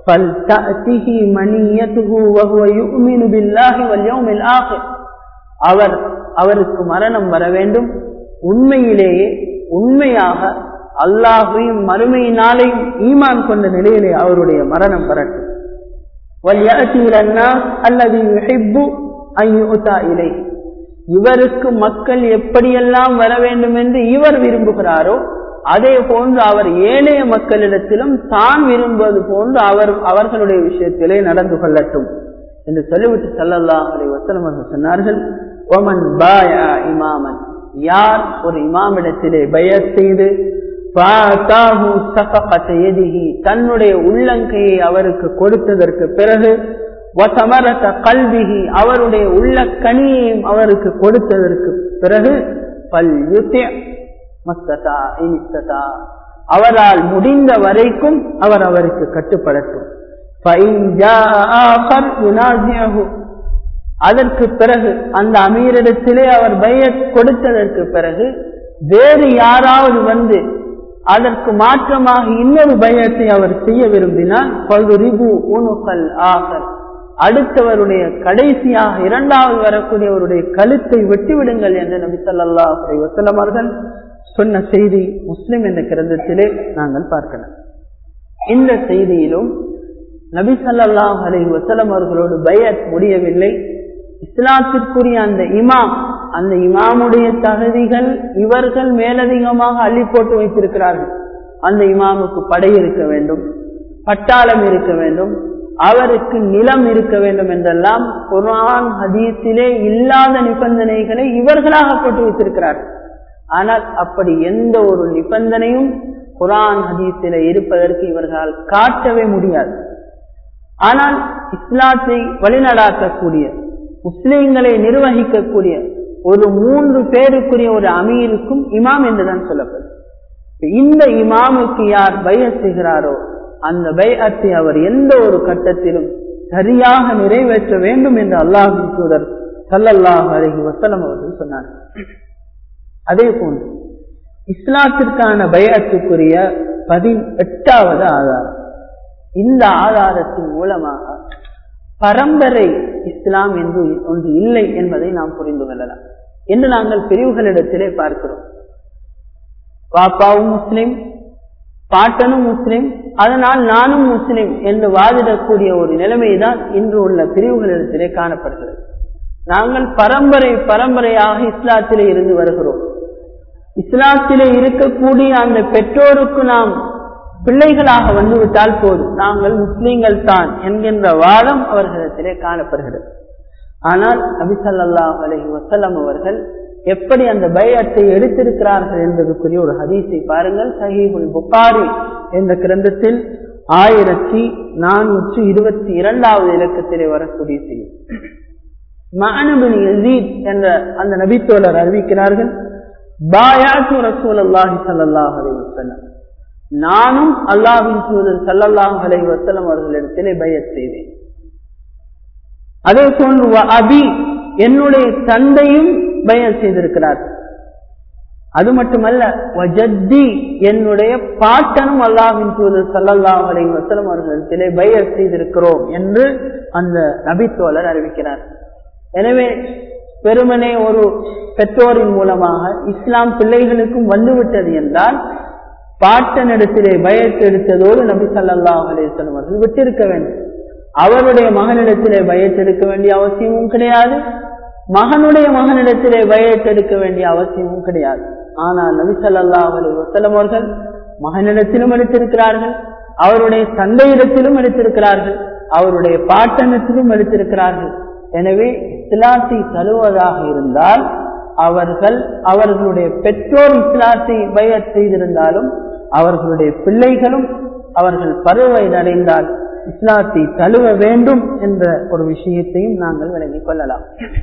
அவர் அவருக்கு மரணம் வர வேண்டும் உண்மையிலேயே உண்மையாக அல்லாஹையும் மறுமையினாலையும் ஈமான் கொண்ட நிலையிலே அவருடைய மரணம் வரட்டும் அல்லது ஐயுதா இலை இவருக்கு மக்கள் எப்படியெல்லாம் வர வேண்டும் என்று இவர் விரும்புகிறாரோ அதே போன்று அவர் ஏனைய மக்களிடத்திலும் தான் விரும்புவது போன்று அவர் அவர்களுடைய விஷயத்திலே நடந்து கொள்ளட்டும் என்று சொல்லிவிட்டு சல்லல்லா அலை வசலம் அவர்கள் சொன்னார்கள் ஒமன் பாயா இமாமன் யார் ஒரு இமாமிடத்திலே பய செய்து தன்னுடைய உள்ளங்கையை அவருக்கு கொடுத்ததற்கு பிறகு கல்விகி அவருடைய உள்ள கனியையும் அவருக்கு கொடுத்ததற்கு பிறகு பல் மஸ்ததா இனிஸ்ததா அவரால் முடிந்த வரைக்கும் அவர் அவருக்கு கட்டுப்படட்டும் அதற்கு பிறகு அந்த அமீரிடத்திலே அவர் பய கொடுத்ததற்கு பிறகு வேறு யாராவது வந்து அதற்கு மாற்றமாக இன்னொரு பயத்தை அவர் செய்ய விரும்பினால் பல்ரிபு உணுகல் ஆகல் அடுத்தவருடைய கடைசியாக இரண்டாவது வரக்கூடியவருடைய கழுத்தை வெட்டிவிடுங்கள் என்று நபி சொல்லா வசலம் அவர்கள் சொன்ன செய்தி முஸ்லிம் என்ற கிரந்தத்திலே நாங்கள் பார்க்கலாம் இந்த செய்தியிலும் நபி சல்லாஹ் அலி வசலம் அவர்களோடு பயத் முடியவில்லை இஸ்லாத்திற்குரிய அந்த இமாம் அந்த இமாமுடைய தகுதிகள் இவர்கள் மேலதிகமாக அள்ளி போட்டு வைத்திருக்கிறார்கள் அந்த இமாமுக்கு படை இருக்க வேண்டும் பட்டாளம் இருக்க வேண்டும் அவருக்கு நிலம் இருக்க வேண்டும் என்றெல்லாம் குரான் ஹதீஸிலே இல்லாத நிபந்தனைகளை இவர்களாக போட்டு வைத்திருக்கிறார்கள் ஆனால் அப்படி எந்த ஒரு நிபந்தனையும் குரான் ஹதீஸிலே இருப்பதற்கு இவர்களால் காட்டவே முடியாது ஆனால் இஸ்லாத்தை வழிநடாத்தக்கூடிய முஸ்லிம்களை நிர்வகிக்கக்கூடிய ஒரு மூன்று பேருக்குரிய ஒரு அமீருக்கும் இமாம் என்றுதான் சொல்லப்படும் இந்த இமாமுக்கு யார் பய செய்கிறாரோ அந்த பைஅத்தை அவர் எந்த ஒரு கட்டத்திலும் சரியாக நிறைவேற்ற வேண்டும் என்று அல்லாஹின் தூதர் சல்லல்லாஹ் அலஹி வசலம் அவர்கள் சொன்னார் அதே போன்று இஸ்லாத்திற்கான பயத்துக்குரிய பதினெட்டாவது ஆதாரம் இந்த ஆதாரத்தின் மூலமாக பரம்பரை இஸ்லாம் என்று ஒன்று இல்லை என்பதை நாம் புரிந்து கொள்ளலாம் என்று நாங்கள் பிரிவுகளிடத்திலே பார்க்கிறோம் பாப்பாவும் முஸ்லிம் பாட்டனும் முஸ்லிம் அதனால் நானும் முஸ்லிம் என்று வாதிடக்கூடிய ஒரு நிலைமைதான் இன்று உள்ள பிரிவுகளிடத்திலே காணப்படுகிறது நாங்கள் பரம்பரை பரம்பரையாக இஸ்லாத்திலே இருந்து வருகிறோம் இஸ்லாத்திலே இருக்கக்கூடிய அந்த பெற்றோருக்கு நாம் பிள்ளைகளாக வந்துவிட்டால் போதும் நாங்கள் முஸ்லீம்கள் தான் என்கின்ற வாதம் அவர்களிடத்திலே காணப்படுகிறது ஆனால் அபிசல்லா அலஹி வசல்லம் அவர்கள் எப்படி அந்த பயத்தை எடுத்திருக்கிறார்கள் என்பதற்குரிய ஒரு ஹதீஸை பாருங்கள் சஹீபுல் புகாரி என்ற கிரந்தத்தில் ஆயிரத்தி நானூற்றி இருபத்தி இரண்டாவது இலக்கத்திலே வரக்கூடிய செய்யும் மானபின் யசீத் என்ற அந்த நபித்தோழர் அறிவிக்கிறார்கள் பாயாத்து ரசூல் அல்லாஹி சல்லாஹ் அலி வசல்லம் நானும் அல்லாஹின் சூழல் சல்லல்லாஹ் அலை வசலம் அவர்களிடத்திலே பயத் செய்தேன் அதே போன்று அபி என்னுடைய தந்தையும் பயன் செய்திருக்கிறார் அது மட்டுமல்ல வஜத்தி என்னுடைய பாட்டனும் அல்லாஹின் தூதர் சல்லல்லாஹ் அலை வசலம் அவர்களிடத்திலே பயர் செய்திருக்கிறோம் என்று அந்த நபித்தோழர் அறிவிக்கிறார் எனவே பெருமனே ஒரு பெற்றோரின் மூலமாக இஸ்லாம் பிள்ளைகளுக்கும் வந்துவிட்டது என்றால் பாட்டனிடத்திலே பயத்தை எடுத்ததோடு நபி சல்லாஹ் அலிஸ்லாம் அவர்கள் விட்டிருக்க வேண்டும் அவருடைய மகனிடத்திலே பயத்தெடுக்க வேண்டிய அவசியமும் கிடையாது மகனுடைய மகனிடத்திலே பயத்தெடுக்க வேண்டிய அவசியமும் கிடையாது ஆனால் நபி சல்லாஹ் அலி வசலம் அவர்கள் மகனிடத்திலும் எடுத்திருக்கிறார்கள் அவருடைய தந்தையிடத்திலும் எடுத்திருக்கிறார்கள் அவருடைய பாட்டனத்திலும் எடுத்திருக்கிறார்கள் எனவே இஸ்லாத்தை தழுவதாக இருந்தால் அவர்கள் அவர்களுடைய பெற்றோர் இஸ்லாத்தை பயத் செய்திருந்தாலும் அவர்களுடைய பிள்ளைகளும் அவர்கள் பருவை அடைந்தால் இஸ்லாத்தை தழுவ வேண்டும் என்ற ஒரு விஷயத்தையும் நாங்கள் விளங்கிக் கொள்ளலாம்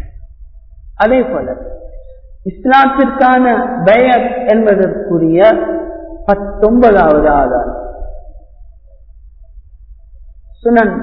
அதே போல இஸ்லாத்திற்கான பயத் என்பதற்குரிய பத்தொன்பதாவது ஆதாரம் சுனன்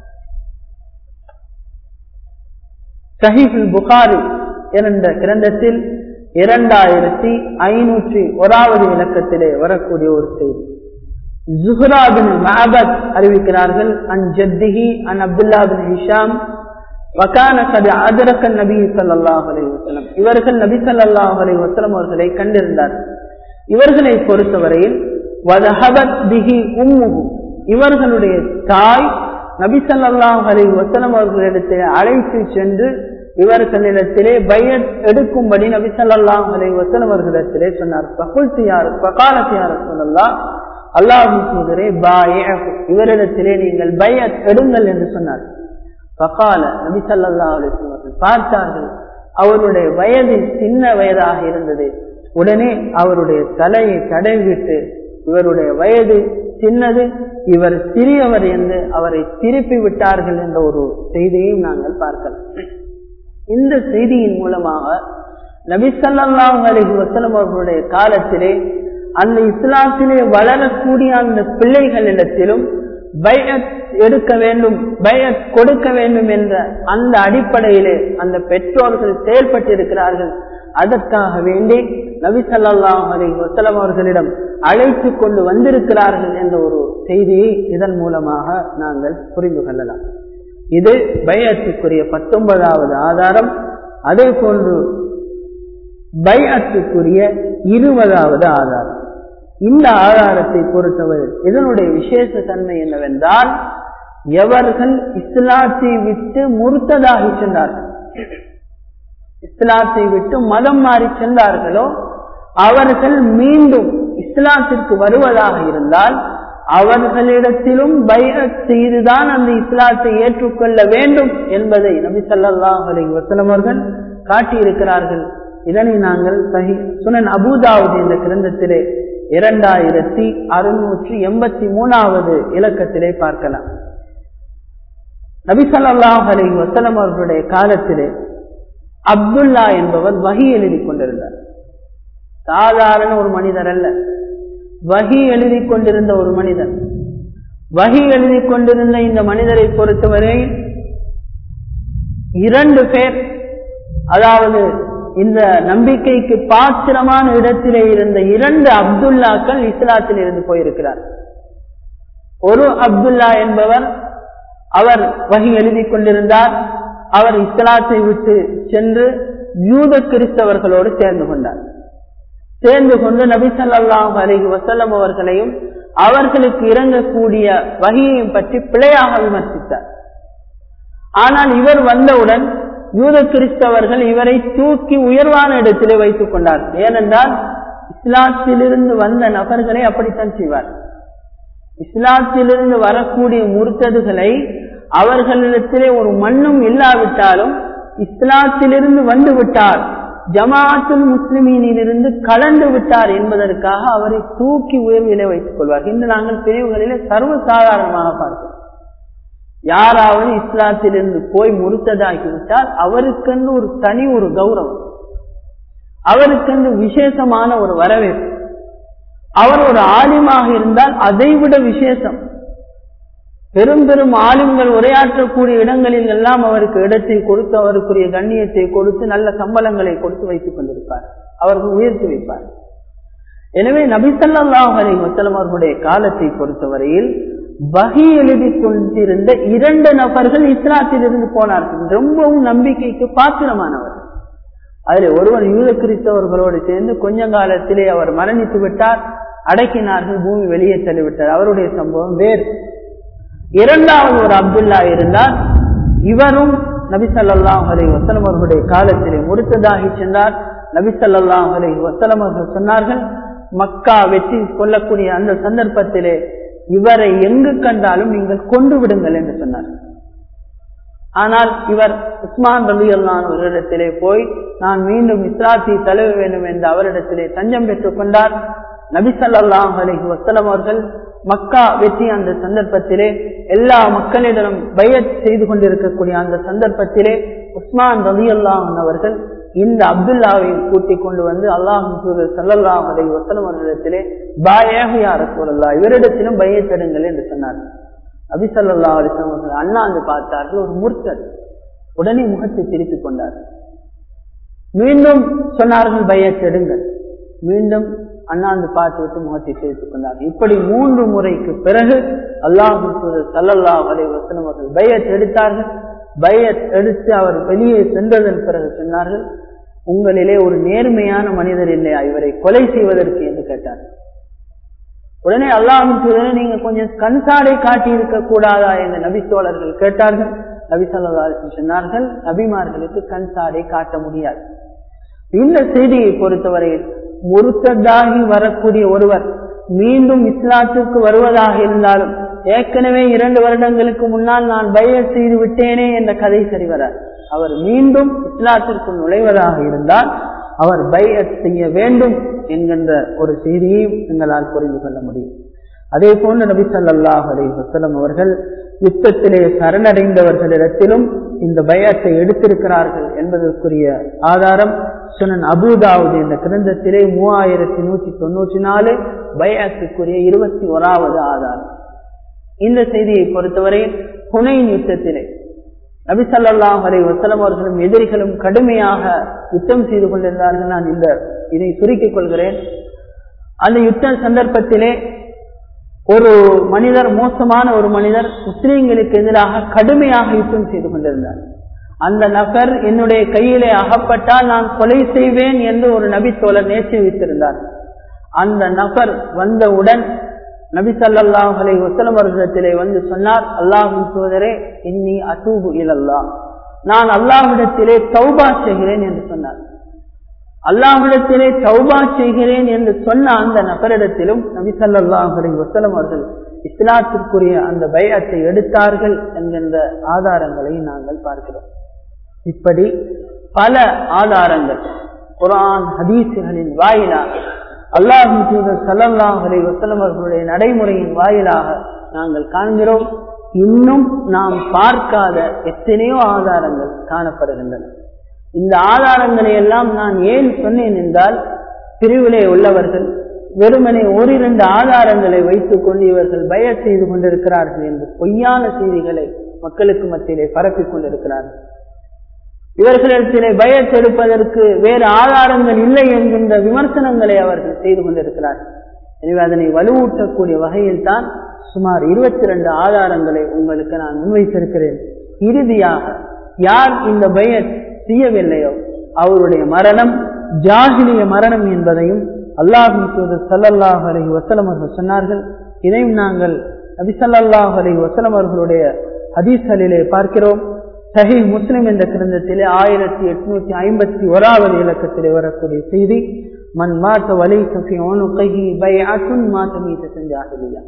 சஹீஃபுல் புகாரி என்ற கிரந்தத்தில் இரண்டாயிரத்தி ஐநூற்றி ஓராவது இலக்கத்திலே வரக்கூடிய ஒரு செய்தி ஜுஹரா பின் மஹபத் அறிவிக்கிறார்கள் அன் ஜத்திஹி அன் அப்துல்லா பின் ஹிஷாம் வகான கது அதரக்க நபி சல்லாஹ் அலி வசலம் இவர்கள் நபி சல்லாஹ் அலி வசலம் அவர்களை கண்டிருந்தார் இவர்களை பொறுத்தவரையில் வதஹபத் பிஹி உம்முகு இவர்களுடைய தாய் நபி சல்லாஹ் அலி வசலம் அவர்களிடத்தில் அழைத்து சென்று இவர்களிடத்திலே பயன் எடுக்கும்படி நபி ஸல்லல்லாஹு அலைஹி வஸல்லம் அவர்களிடத்திலே சொன்னார் ஃபகுல்து யா ஃபகாலத் யா ரசூலல்லாஹ் அல்லாஹ்வின் தூதரே பாயிஅஹு இவரிடத்திலே நீங்கள் பயத் எடுங்கள் என்று சொன்னார் ஃபகால நபி ஸல்லல்லாஹு அலைஹி வஸல்லம் அவர்கள் பார்த்தார்கள் அவருடைய வயது சின்ன வயதாக இருந்தது உடனே அவருடைய தலையை தடவிட்டு இவருடைய வயது சின்னது இவர் சிறியவர் என்று அவரை திருப்பி விட்டார்கள் என்ற ஒரு செய்தியையும் நாங்கள் பார்க்கலாம் இந்த செய்தியின் மூலமாக நபிசல்லாஹ் அலிஹி வசலம் அவர்களுடைய காலத்திலே அந்த இஸ்லாத்திலே வளரக்கூடிய அந்த பிள்ளைகளிடத்திலும் பயத் எடுக்க வேண்டும் பயத் கொடுக்க வேண்டும் என்ற அந்த அடிப்படையிலே அந்த பெற்றோர்கள் செயல்பட்டிருக்கிறார்கள் அதற்காக வேண்டி நபி சல்லாஹ் அலி வசலம் அவர்களிடம் அழைத்து கொண்டு வந்திருக்கிறார்கள் என்ற ஒரு செய்தியை இதன் மூலமாக நாங்கள் புரிந்து கொள்ளலாம் இது பயத்துக்குரிய பத்தொன்பதாவது ஆதாரம் அதே போன்று பயத்துக்குரிய இருபதாவது ஆதாரம் இந்த ஆதாரத்தை பொறுத்தவரை இதனுடைய விசேஷ தன்மை என்னவென்றால் எவர்கள் இஸ்லாத்தை விட்டு முறுத்ததாகி சென்றார்கள் இஸ்லாத்தை விட்டு மதம் மாறி சென்றார்களோ அவர்கள் மீண்டும் இஸ்லாத்திற்கு வருவதாக இருந்தால் அவர்களிடத்திலும் பைரத் செய்துதான் அந்த இஸ்லாத்தை ஏற்றுக்கொள்ள வேண்டும் என்பதை நபி சல்லாஹ் அலி வசலம் அவர்கள் காட்டியிருக்கிறார்கள் இதனை நாங்கள் சஹி சுனன் அபுதாவுது என்ற கிரந்தத்திலே இரண்டாயிரத்தி அறுநூற்றி எண்பத்தி மூணாவது இலக்கத்திலே பார்க்கலாம் நபி சல்லாஹ் அலி வசலம் அவர்களுடைய காலத்திலே அப்துல்லா என்பவர் வகி எழுதி கொண்டிருந்தார் சாதாரண ஒரு மனிதர் அல்ல வகி எழுதி கொண்டிருந்த ஒரு மனிதர் வகி எழுதி கொண்டிருந்த இந்த மனிதரை பொறுத்தவரை இரண்டு பேர் அதாவது இந்த நம்பிக்கைக்கு பாத்திரமான இடத்திலே இருந்த இரண்டு அப்துல்லாக்கள் இஸ்லாத்தில் இருந்து போயிருக்கிறார் ஒரு அப்துல்லா என்பவர் அவர் வகி எழுதி கொண்டிருந்தார் அவர் இஸ்லாத்தை விட்டு சென்று யூத கிறிஸ்தவர்களோடு சேர்ந்து கொண்டார் சேர்ந்து கொண்டு நபி சல்லாஹ் அலிஹி வசல்லம் அவர்களையும் அவர்களுக்கு இறங்கக்கூடிய வகையையும் பற்றி பிழையாக விமர்சித்தார் ஆனால் இவர் வந்தவுடன் யூத கிறிஸ்தவர்கள் இவரை தூக்கி உயர்வான இடத்திலே வைத்துக் கொண்டார்கள் ஏனென்றால் இஸ்லாத்திலிருந்து வந்த நபர்களை அப்படித்தான் செய்வார் இஸ்லாத்திலிருந்து வரக்கூடிய முறுத்ததுகளை அவர்களிடத்திலே ஒரு மண்ணும் இல்லாவிட்டாலும் இஸ்லாத்திலிருந்து வந்து விட்டார் ஜமாத்துல் முஸ்லிமீனிலிருந்து கலந்து விட்டார் என்பதற்காக அவரை தூக்கி உயர்விலே வைத்துக் கொள்வார் இன்று நாங்கள் பிரிவுகளிலே சர்வ சாதாரணமாக பார்க்கிறோம் யாராவது இஸ்லாத்திலிருந்து போய் முறுத்ததாகிவிட்டால் அவருக்கென்று ஒரு தனி ஒரு கௌரவம் அவருக்கென்று விசேஷமான ஒரு வரவேற்பு அவர் ஒரு ஆலிமாக இருந்தால் அதைவிட விசேஷம் பெரும் பெரும் ஆளுங்கள் உரையாற்றக்கூடிய இடங்களில் எல்லாம் அவருக்கு இடத்தை கொடுத்து அவருக்குரிய கண்ணியத்தை கொடுத்து நல்ல சம்பளங்களை கொடுத்து வைத்துக் கொண்டிருப்பார் அவர்கள் உயர்த்தி வைப்பார் எனவே நபிசல்லாஹ் அலி வசலம் அவர்களுடைய காலத்தை பொறுத்தவரையில் வகி எழுதி கொண்டிருந்த இரண்டு நபர்கள் இஸ்லாத்தில் இருந்து போனார்கள் ரொம்பவும் நம்பிக்கைக்கு பாத்திரமானவர் அதில் ஒருவர் யூத கிறிஸ்தவர்களோடு சேர்ந்து கொஞ்ச காலத்திலே அவர் மரணித்து விட்டார் அடக்கினார்கள் பூமி வெளியே தள்ளிவிட்டார் அவருடைய சம்பவம் வேறு இரண்டாவது ஒரு அப்துல்லா இருந்தால் இவரும் நபி சல்லாஹ் அலி வசலம் அவர்களுடைய காலத்திலே முடுத்ததாகி சென்றார் நபி சல்லாஹ் அலி வசலம் அவர்கள் சொன்னார்கள் மக்கா வெற்றி கொள்ளக்கூடிய அந்த சந்தர்ப்பத்திலே இவரை எங்கு கண்டாலும் நீங்கள் கொண்டு விடுங்கள் என்று சொன்னார் ஆனால் இவர் உஸ்மான் ரலி அல்லான் அவரிடத்திலே போய் நான் மீண்டும் இஸ்லாத்தை தழுவ வேண்டும் என்று அவரிடத்திலே தஞ்சம் பெற்றுக் கொண்டார் நபி சல்லாஹ் அலஹி வசலம் அவர்கள் மக்கா வெற்றி அந்த சந்தர்ப்பத்திலே எல்லா மக்களிடமும் பயத் செய்து கொண்டிருக்கக்கூடிய அந்த சந்தர்ப்பத்திலே உஸ்மான் ரவி அல்லாஹன் அவர்கள் இந்த அப்துல்லாவை கூட்டிக் கொண்டு வந்து அல்லாஹு சல்லாஹ் அலை வசலம் அவர்களிடத்திலே பாயாக யார சொல்லலா இவரிடத்திலும் பயத்தடுங்கள் என்று சொன்னார் அபி சல்லா அலிஸ்லாம் அவர்கள் அண்ணாந்து பார்த்தார்கள் ஒரு முர்த்தர் உடனே முகத்தை திருப்பிக் கொண்டார் மீண்டும் சொன்னார்கள் பயத்தெடுங்கள் மீண்டும் அண்ணாந்து பார்த்து விட்டு முகத்தை சேர்த்துக் கொண்டார் இப்படி மூன்று முறைக்கு பிறகு அல்லாஹு சல்லல்லா அலை வசனம் அவர்கள் பயத் எடுத்தார்கள் பயத் எடுத்து அவர் வெளியே சென்றதன் பிறகு சொன்னார்கள் உங்களிலே ஒரு நேர்மையான மனிதர் இல்லையா இவரை கொலை செய்வதற்கு என்று கேட்டார் உடனே அல்லாஹும் நீங்க கொஞ்சம் கண்சாடை காட்டி இருக்க கூடாதா என்று நபித்தோழர்கள் கேட்டார்கள் நபி சல்லா சொன்னார்கள் நபிமார்களுக்கு கண் சாடை காட்ட முடியாது இந்த செய்தியை பொறுத்தவரையில் முருத்ததாகி வரக்கூடிய ஒருவர் மீண்டும் இஸ்லாத்துக்கு வருவதாக இருந்தாலும் ஏற்கனவே இரண்டு வருடங்களுக்கு முன்னால் நான் பய செய்து விட்டேனே என்ற கதை சரி வராது அவர் மீண்டும் இஸ்லாத்திற்கு நுழைவதாக இருந்தால் அவர் பையத் செய்ய வேண்டும் என்கின்ற ஒரு செய்தியையும் எங்களால் புரிந்து கொள்ள முடியும் அதே போன்று நபி சல்லாஹ் அலி வசலம் அவர்கள் யுத்தத்திலே சரணடைந்தவர்களிடத்திலும் இந்த பயத்தை எடுத்திருக்கிறார்கள் என்பதற்குரிய ஆதாரம் சுனன் அபுதாவுது என்ற கிரந்தத்திலே மூவாயிரத்தி நூற்றி தொண்ணூற்றி நாலு பயத்துக்குரிய இருபத்தி ஓராவது ஆதாரம் இந்த செய்தியை பொறுத்தவரை புனையின் யுத்தத்திலே நபி சல்லாஹ் அலை வசலம் அவர்களும் எதிரிகளும் கடுமையாக யுத்தம் செய்து கொண்டிருந்தார்கள் நான் இந்த இதை சுருக்கிக் கொள்கிறேன் அந்த யுத்த சந்தர்ப்பத்திலே ஒரு மனிதர் மோசமான ஒரு மனிதர் முஸ்லீம்களுக்கு எதிராக கடுமையாக யுத்தம் செய்து கொண்டிருந்தார் அந்த நபர் என்னுடைய கையிலே அகப்பட்டால் நான் கொலை செய்வேன் என்று ஒரு நபி தோழர் நேர்ச்சி வைத்திருந்தார் அந்த நபர் வந்தவுடன் நபி சல்லாஹ் அலை வசலம் அவர்களிடத்திலே வந்து சொன்னார் அல்லாஹின் சோதரே இன்னி அசூபு இலல்லா நான் அல்லாஹ்விடத்திலே தௌபா செய்கிறேன் என்று சொன்னார் அல்லாஹ்விடத்திலே தௌபா செய்கிறேன் என்று சொன்ன அந்த நபரிடத்திலும் நபி சல்லாஹ் அலை வசலம் அவர்கள் இஸ்லாத்திற்குரிய அந்த பயத்தை எடுத்தார்கள் என்கின்ற ஆதாரங்களை நாங்கள் பார்க்கிறோம் இப்படி பல ஆதாரங்கள் குரான் ஹதீசுகளின் வாயிலாக அல்லாஹ் சல்லாஹ் அலை வசலம் அவர்களுடைய நடைமுறையின் வாயிலாக நாங்கள் காண்கிறோம் இன்னும் நாம் பார்க்காத எத்தனையோ ஆதாரங்கள் காணப்படுகின்றன இந்த ஆதாரங்களை எல்லாம் நான் ஏன் சொன்னேன் என்றால் பிரிவிலே உள்ளவர்கள் வெறுமனே ஓரிரண்டு ஆதாரங்களை வைத்துக் கொண்டு இவர்கள் பய செய்து கொண்டிருக்கிறார்கள் என்று பொய்யான செய்திகளை மக்களுக்கு மத்தியிலே பரப்பிக் கொண்டிருக்கிறார்கள் இவர்களிடத்திலே பயத்தெடுப்பதற்கு வேறு ஆதாரங்கள் இல்லை என்கின்ற விமர்சனங்களை அவர்கள் செய்து கொண்டிருக்கிறார்கள் எனவே அதனை வலுவூட்டக்கூடிய வகையில் தான் சுமார் இருபத்தி ரெண்டு ஆதாரங்களை உங்களுக்கு நான் முன்வைத்திருக்கிறேன் இறுதியாக யார் இந்த பய செய்யவில்லையோ அவருடைய மரணம் ஜாகிலிய மரணம் என்பதையும் அல்லாஹின் தூதர் சல்லல்லாஹ் அலஹி வசலம் அவர்கள் சொன்னார்கள் இதையும் நாங்கள் நபிசல்லாஹ் அலஹி வசலம் அவர்களுடைய ஹதீஸ்களிலே பார்க்கிறோம் சஹி முஸ்லிம் என்ற கிரந்தத்திலே ஆயிரத்தி எட்நூத்தி ஐம்பத்தி ஓராவது இலக்கத்திலே வரக்கூடிய செய்தி மண் மாத்த வலை சஃபி ஓனு கைகி பை அசுன் மாத்த மீத செஞ்சாகலியா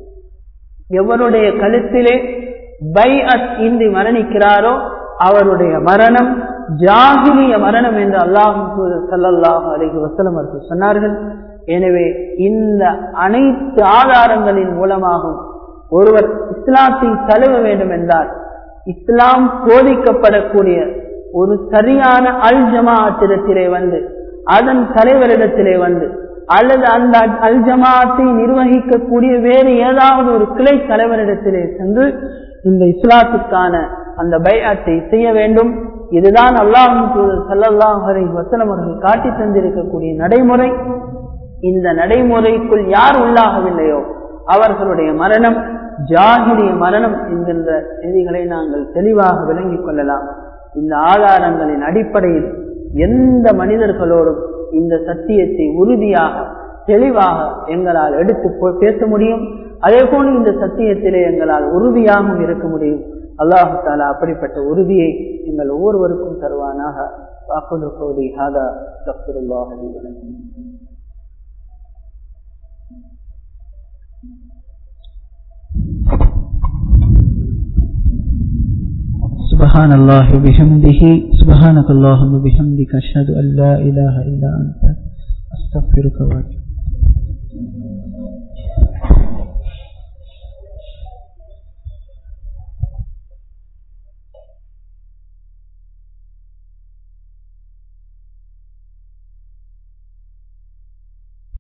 எவருடைய கழுத்திலே பை அத் இன்றி மரணிக்கிறாரோ அவருடைய மரணம் ஜாகிலிய மரணம் என்று அல்லாஹும் சல்லல்லாஹு அலைஹி வசலம் அவர்கள் சொன்னார்கள் எனவே இந்த அனைத்து ஆதாரங்களின் மூலமாகவும் ஒருவர் இஸ்லாத்தை தழுவ வேண்டும் என்றால் இஸ்லாம் போதிக்கப்படக்கூடிய ஒரு சரியான அல் ஜமாத்திடத்திலே வந்து அதன் தலைவரிடத்திலே வந்து அல்லது அந்த அல் ஜமாத்தை நிர்வகிக்கக்கூடிய வேறு ஏதாவது ஒரு கிளை தலைவரிடத்திலே சென்று இந்த இஸ்லாத்துக்கான அந்த பையாத்தை செய்ய வேண்டும் இதுதான் அல்லாஹும் சல்லாஹரை வசனம் அவர்கள் காட்டி தந்திருக்கக்கூடிய நடைமுறை இந்த நடைமுறைக்குள் யார் உள்ளாகவில்லையோ அவர்களுடைய மரணம் ஜாகிரிய மரணம் என்கின்ற செய்திகளை நாங்கள் தெளிவாக விளங்கிக் கொள்ளலாம் இந்த ஆதாரங்களின் அடிப்படையில் எந்த மனிதர்களோடும் இந்த சத்தியத்தை உறுதியாக தெளிவாக எங்களால் எடுத்து பேச முடியும் அதே போல இந்த சத்தியத்திலே எங்களால் உறுதியாகவும் இருக்க முடியும் அல்லாஹு தாலா அப்படிப்பட்ட உறுதியை எங்கள் ஒவ்வொருவருக்கும் தருவானாக வாக்குது கோடி ஹாதா தப்துல்லாஹி வணக்கம் سبحان الله وبحمده سبحانك اللهم وبحمدك أشهد أن لا إله إلا أنت أستغفرك وأتوب